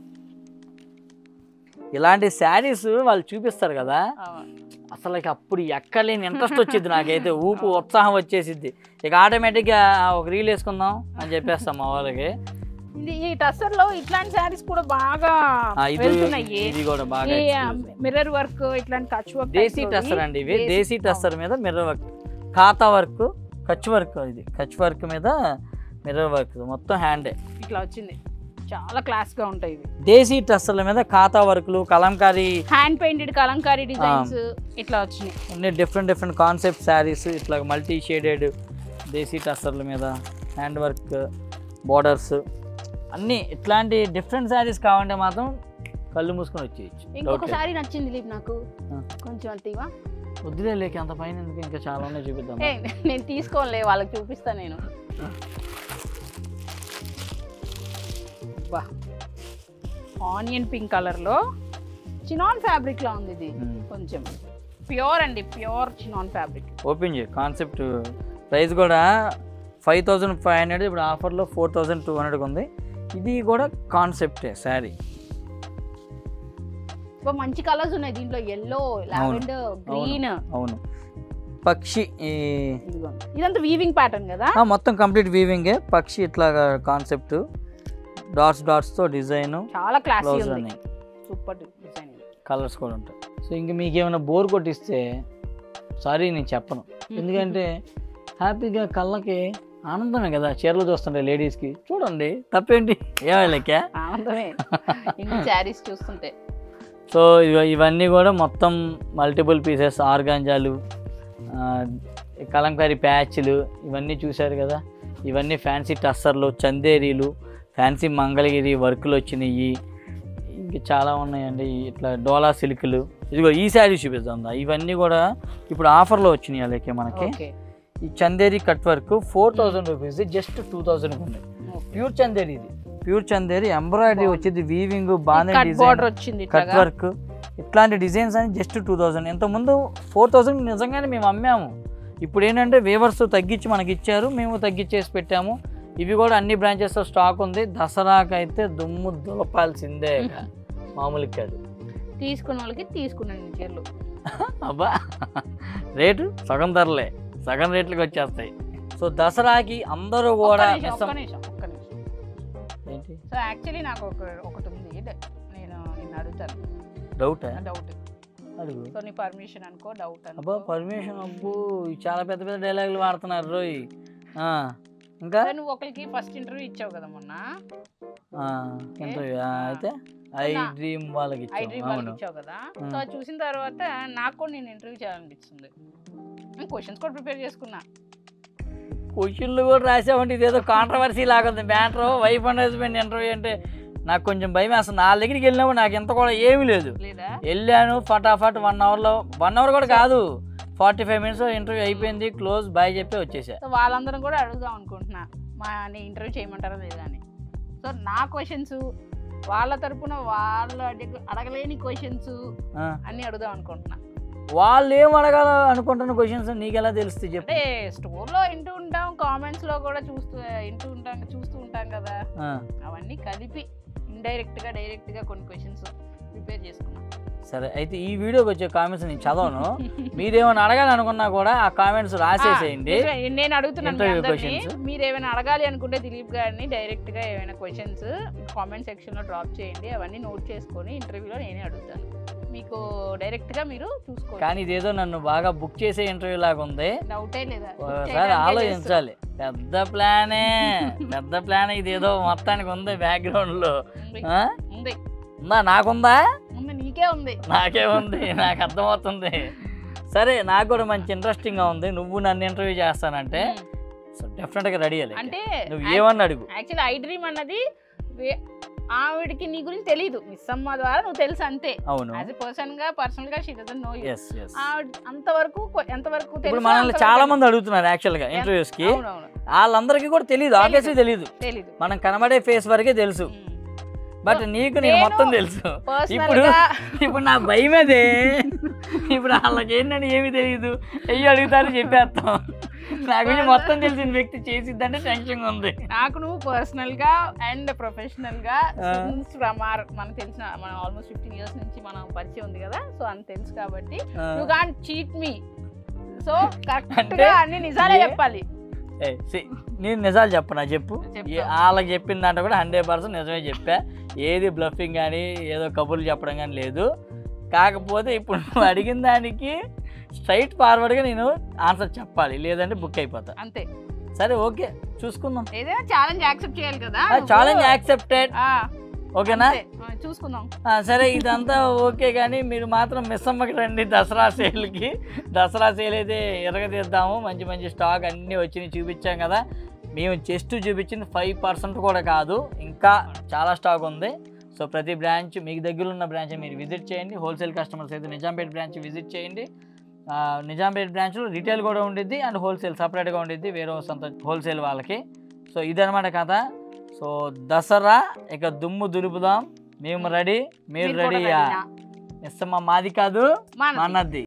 Speaker 1: ఇలాంటి శారీస్ వాళ్ళు చూపిస్తారు కదా అసలు ఇక అప్పుడు ఎక్కలేని ఇంట్రెస్ట్ వచ్చింది నాకైతే ఊపు ఉత్సాహం వచ్చేసిద్ది ఇక ఆటోమేటిక్గా ఒక రీల్ వేసుకుందాం అని చెప్పేస్తాం మా వాళ్ళకి
Speaker 2: ఇది ఈ టస్సర్ లో ఇట్లాంటి శారీస్ కూడా బాగా
Speaker 1: ఆ, ఇది
Speaker 2: వెళ్తున్నాయి
Speaker 1: ఇది కూడా బాగా
Speaker 2: ఈ
Speaker 1: exclusive.
Speaker 2: మిర్రర్ వర్క్ ఇట్లాంటి కచ్ వర్క్
Speaker 1: దేశీ టస్సర్ అండి ఇవి దేశీ టస్సర్ మీద మిర్రర్ వర్క్ ఖాతా వర్క్ కచ్ వర్క్ ఇది కచ్ వర్క్ మీద మిర్రర్ వర్క్ మొత్తం హ్యాండే
Speaker 2: ఇట్లా వచ్చింది చాలా క్లాస్ గా ఉంటాయి ఇవి
Speaker 1: దేశీ టస్సర్ల మీద ఖాతా వర్కులు kalamkari
Speaker 2: hand painted kalamkari designs ఇట్లా వచ్చినాయి
Speaker 1: అన్ని డిఫరెంట్ డిఫరెంట్ కాన్సెప్ట్ శారీస్ ఇట్లా మల్టీ షేడెడ్ దేశీ టస్సర్ల మీద హ్యాండ్ వర్క్ బోర్డర్స్ అన్నీ ఇట్లాంటి డిఫరెంట్ శారీస్ కావాలంటే మాత్రం కళ్ళు మూసుకొని వచ్చేయచ్చు
Speaker 2: ఇంకొకసారి నచ్చింది దిలీప్ నాకు
Speaker 1: ఆ.
Speaker 2: కొంచెం అంతేవా
Speaker 1: వద్దులే లేక అంత పైన ఎందుకు ఇంకా చాలా ఉన్నాయి చూపిద్దాం
Speaker 2: ఏ నేను తీసుకోలే వాళ్ళకి చూపిస్తా నేను బా ఆనియన్ పింక్ కలర్ లో చినాన్ ఫ్యాబ్రిక్ లా ఉంది ఇది
Speaker 1: మ్మ్.
Speaker 2: కొంచెం ప్యూర్ అండి ప్యూర్ చినాన్ ఫ్యాబ్రిక్
Speaker 1: ఓపెన్ చేయి కాన్సెప్ట్ ప్రైస్ కూడా ఫైవ్ థౌజండ్ ఫైవ్ హండ్రెడ్ ఇప్పుడు ఆఫర్లో ఫోర్ థౌజండ్ టూ హండ్రెడ్ ఉంది ఇది కూడా కాన్సెప్టే శారీ
Speaker 2: మంచి కలర్స్ ఉన్నాయి దీంట్లో ఎల్లో లావెండర్ గ్రీన్
Speaker 1: అవును పక్షి ఈ
Speaker 2: ఇదంతా వీవింగ్ ప్యాటర్న్ కదా
Speaker 1: ఆ, మొత్తం కంప్లీట్ వీవింగే పక్షి ఇట్లా కాన్సెప్ట్ డాట్స్ డాట్స్తో డిజైన్
Speaker 2: చాలా క్లాసీ
Speaker 1: బ్లౌజ్
Speaker 2: ఉంది
Speaker 1: అన్ని
Speaker 2: సూపర్ డిజైన్
Speaker 1: కలర్స్ కూడా ఉంటాయి సో ఇంక మీకు ఏమైనా బోర్ కొట్టిస్తే సారీ నేను చెప్పను ఎందుకంటే హ్యాపీగా కళ్ళకి ఆనందమే కదా చీరలు చూస్తుంటాయి లేడీస్కి చూడండి తప్పేంటి ఏమై లెక్క
Speaker 2: ఆనందమే ఇన్ని శారీస్ చూస్తుంటే
Speaker 1: సో ఇవ ఇవన్నీ కూడా మొత్తం మల్టిపుల్ పీసెస్ ఆర్గాంజాలు ఆ, కలంకారీ ప్యాచ్లు ఇవన్నీ చూశారు కదా ఇవన్నీ ఫ్యాన్సీ టస్సర్లు చందేరీలు ఫ్యాన్సీ మంగళగిరి వర్కులు వచ్చినాయి ఇంకా చాలా ఉన్నాయండి ఇట్లా డోలా సిల్క్లు ఇదిగో ఈ శారీ చూపిద్దాం దా. ఇవన్నీ కూడా ఇప్పుడు ఆఫర్లో వచ్చినాయి అలాగే మనకి
Speaker 2: ఓకే
Speaker 1: ఈ Chanderi cut work four thousand rupees just two thousand ఉంది ప్యూర్ చందేరి ఇది ప్యూర్ చందేరి ఎంబ్రాయిడరీ వచ్చింది వీవింగ్ బాగా
Speaker 2: కట్
Speaker 1: డిజైన్
Speaker 2: బార్డర్ వచ్చింది
Speaker 1: కట్
Speaker 2: ఇట్లాగా
Speaker 1: వర్క్ ఇట్లాంటి డిజైన్స్ అని జస్ట్ టూ థౌజండ్ ఇంతకుముందు ఫోర్ థౌజండ్ నిజంగానే మేము అమ్మాము ఇప్పుడు ఏంటంటే వేవర్స్ తగ్గించి మనకి ఇచ్చారు మేము తగ్గించేసి పెట్టాము ఇవి కూడా అన్ని బ్రాంచెస్లో స్టాక్ ఉంది దసరాకి అయితే దుమ్ము దులపాల్సిందే ఇక. మామూలుగా కాదు
Speaker 2: తీసుకున్న వాళ్ళకి తీసుకున్నాను చీరలు
Speaker 1: అబ్బా రేటు సగం ధరలే సగం రేట్లకి వచ్చేస్తాయి సో దసరాకి అందరూ
Speaker 2: ఒక్క
Speaker 1: కూడా
Speaker 2: నిమిషం,
Speaker 1: మిస్సం-
Speaker 2: ఒక్క నిమిషం, ఒక్క నిమిషం.
Speaker 1: ఏంటి
Speaker 2: సో యాక్చువల్లీ నాకు ఒక ఒకటి ఉంది డ- నేను నిన్ను అడుగుతాను
Speaker 1: డౌట్
Speaker 2: డౌట్
Speaker 1: అడుగు
Speaker 2: సో నీ పర్మిషన్ అనుకో డౌట్
Speaker 1: అబ్బా
Speaker 2: అనుకో
Speaker 1: పర్మిషన్ అబ్బు ఇవి చాలా పెద్ద పెద్ద డైలాగులు వాడుతున్నారు రోయ్ ఆ, ఇంకా
Speaker 2: సో నువ్వు ఒకరికి ఫస్ట్ ఇంటర్వ్యూ ఇచ్చావు కదా మొన్న
Speaker 1: ఆ, ఇంటర్వ్యూ ఆ, అయితే ఐ
Speaker 2: నా-
Speaker 1: డ్రీమ్ వాళ్ళకి
Speaker 2: ఐ
Speaker 1: ఇచ్చాం
Speaker 2: డ్రీమ్ వాళ్ళకి
Speaker 1: అవును
Speaker 2: ఇచ్చావు కదా
Speaker 1: ఆ.
Speaker 2: సో అది చూసిన తర్వాత నాకు కూడా నేను ఇంటర్వ్యూ చేయాలనిపిస్తుంది నేను క్వశ్చన్స్ కూడా ప్రిపేర్ చేసుకున్నా
Speaker 1: క్వశ్చన్లు కూడా రాసామంటే ఇదేదో కాంట్రవర్సీ లాగా ఉంది matter wife and husband interview అంటే నాకు కొంచెం భయం వేస్తుంది వాళ్ళ దగ్గరికి వెళ్ళినప్పుడు నాకు ఎంత కూడా ఏమీ లేదు
Speaker 2: లేదా
Speaker 1: వెళ్ళాను ఫటాఫట్ వన్ అవర్లో వన్ అవర్ కూడా కాదు ఫార్టీ ఫైవ్ మినిట్స్ ఇంటర్వ్యూ అయిపోయింది క్లోజ్ బాయ్ చెప్పి వచ్చేసా
Speaker 2: సో వాళ్ళందరం కూడా అడుగుదాం అనుకుంటున్నా మా నీ ఇంటర్వ్యూ చేయమంటారా లేదా అని సో నా క్వశ్చన్స్ వాళ్ళ తరపున వాళ్ళు అడిగ- అడగలేని క్వశ్చన్స్
Speaker 1: ఆ.
Speaker 2: అన్ని అడుగుదాం అనుకుంటున్నా
Speaker 1: వాళ్ళు ఏం అడగాల అనుకుంటున్న క్వశ్చన్స్ నీకు ఎలా తెలుస్తుంది చెప్పు
Speaker 2: అంటే స్టోర్లో వింటూ ఉంటాం కామెంట్స్ లో కూడా చూస్తూ వింటూ ఉంటాం చూస్తూ ఉంటాం కదా
Speaker 1: ఆ,
Speaker 2: అవన్నీ కలిపి ఇండైరెక్ట్ గా డైరెక్ట్ గా కొన్ని క్వశ్చన్స్ ప్రిపేర్ చేసుకున్నాం
Speaker 1: సరే అయితే ఈ వీడియోకి వచ్చే కామెంట్స్ నేను చదవను మీరేమైనా అడగాలనుకున్నా కూడా ఆ కామెంట్స్ రాసేసేయండి
Speaker 2: ఆ, నిజమే. నేను అడుగుతున్నాను మీ
Speaker 1: Interview
Speaker 2: అందరినీ.
Speaker 1: questions.
Speaker 2: మీరు ఏమైనా అడగాలి అనుకుంటే దిలీప్ గారిని డైరెక్ట్ గా ఏమైనా క్వశ్చన్స్ కామెంట్ సెక్షన్ లో డ్రాప్ చేయండి అవన్నీ నోట్ చేసుకొని ఇంటర్వ్యూలో నేనే అడుగుతాను మీకు డైరెక్ట్ గా మీరు చూసుకోండి
Speaker 1: కానీ ఇదేదో నన్ను బాగా బుక్ చేసే ఇంటర్వ్యూ లాగా ఉంది
Speaker 2: డౌటే లేదా
Speaker 1: ఒకసారి ఆలోచించాలి పెద్ద ప్లానే పెద్ద ప్లాన్ ఇదేదో మొత్తానికి ఉంది బ్యాక్గ్రౌండ్ లో
Speaker 2: ఉంది.
Speaker 1: ఆ?
Speaker 2: ఉంది
Speaker 1: ఉందా నాకుందా
Speaker 2: ఉంది నీకే ఉంది
Speaker 1: నాకే ఉంది నాకు అర్థమవుతుంది సరే నాకు కూడా మంచి ఇంట్రెస్టింగ్ గా ఉంది నువ్వు నన్ను ఇంటర్వ్యూ చేస్తానంటే సో డెఫినెట్ గా రెడీ అయ్యాలి
Speaker 2: అంటే
Speaker 1: నువ్వు ఏమన్నా అడుగు
Speaker 2: యాక్చువల్లీ ఐ డ్రీమ్ అన్నది వే- ఆవిడకి నీ గురించి తెలియదు మిస్ అమ్మ ద్వారా నువ్వు తెలుసు అంతే
Speaker 1: అవును
Speaker 2: యాజ్ ఎ పర్సన్ గా పర్సనల్ గా she doesn't know you
Speaker 1: yes yes
Speaker 2: ఆవిడ అంతవరకు కొ- ఎంతవరకు
Speaker 1: ఇప్పుడు
Speaker 2: తెలుసో
Speaker 1: మనల్ని
Speaker 2: అంతవరకు
Speaker 1: చాలా మంది అడుగుతున్నారు యాక్చువల్ గా ఇంటర్వ్యూస్ కి
Speaker 2: అవునవును
Speaker 1: వాళ్ళందరికీ కూడా తెలియదు ఆబ్వియస్లీ తెలియదు
Speaker 2: తెలీదు
Speaker 1: మనం కనబడే ఫేస్ వరకే తెలుసు బట్ నీకు నేను
Speaker 2: నేను
Speaker 1: మొత్తం తెలుసు
Speaker 2: పర్సనల్
Speaker 1: ఇప్పుడు
Speaker 2: గా
Speaker 1: ఇప్పుడు నా భయం అదే ఇప్పుడు వాళ్ళకి ఏంటని ఏమీ తెలియదు అయ్యి అడుగుతారు చెప్పేస్తాం నా గురించి మొత్తం తెలిసిన వ్యక్తి చేసిద్దంటే టెన్షన్ ఉంది
Speaker 2: నాకు నువ్వు పర్సనల్ గా అండ్ ప్రొఫెషనల్ గా
Speaker 1: ఆ.
Speaker 2: సిన్స్ ఫ్రమ్ ఆర్ మనకు తెలిసిన మనం ఆల్మోస్ట్ ఫిఫ్టీన్ ఇయర్స్ నుంచి మనం పరిచయం ఉంది కదా సో అంత తెలుసు కాబట్టి
Speaker 1: ఆ,
Speaker 2: you can't cheat me so correct
Speaker 1: అంటే
Speaker 2: గా అన్ని నిజాలే
Speaker 1: ఏ-
Speaker 2: చెప్పాలి
Speaker 1: ఏయ్, see, నేను నిజాలు చెప్పనా చెప్పు
Speaker 2: చెప్తా.
Speaker 1: ఏ- వాళ్ళకి చెప్పిన దాంట్లో కూడా హండ్రెడ్ పర్సెంట్ నిజమే చెప్పా ఏది బ్లఫింగ్ కానీ ఏదో కబుర్లు చెప్పడం కానీ లేదు కాకపోతే ఇప్పుడు నువ్వు అడిగిన దానికి స్ట్రైట్ ఫార్వర్డ్గా నేను ఆన్సర్ చెప్పాలి లేదంటే బుక్ అయిపోతా
Speaker 2: అంతే
Speaker 1: సరే ఓకే చూసుకుందాం
Speaker 2: ఏదైనా ఛాలెంజ్ యాక్సెప్ట్ చేయాలి కదా
Speaker 1: ఛాలెంజ్ యాక్సెప్టెడ్
Speaker 2: ఆ,
Speaker 1: ఓకేనా
Speaker 2: అంతే. ఆ, చూసుకుందాం
Speaker 1: ఆ, సరే ఇదంతా ఓకే కానీ మీరు మాత్రం మిస్ అమ్మకి రండి దసరా సేల్కి దసరా సేల్ అయితే ఎరగదీద్దాము మంచి మంచి స్టాక్ అన్నీ వచ్చినాయి చూపించాం కదా మేము జస్ట్ చూపించింది ఫైవ్ పర్సెంట్ కూడా కాదు ఇంకా చాలా స్టాక్ ఉంది సో ప్రతి బ్రాంచ్ మీకు దగ్గర ఉన్న బ్రాంచ్ మీరు విజిట్ చేయండి హోల్సేల్ కస్టమర్స్ అయితే నిజాంపేట బ్రాంచ్ విజిట్ చేయండి ఆ, నిజాంపేట బ్రాంచ్లో రిటైల్ కూడా ఉండిద్ది అండ్ హోల్సేల్ సపరేట్గా ఉండిద్ది వేరే సొంత హోల్సేల్ వాళ్ళకి సో ఇదనమాట కథ సో దసరా ఇక దుమ్ము దులుపుదాం మేము రెడీ మీరు
Speaker 2: మీరు కూడా
Speaker 1: రెడీయా
Speaker 2: రెడీనా?
Speaker 1: మిస్సమ్మ మాది కాదు
Speaker 2: మనది.
Speaker 1: మనది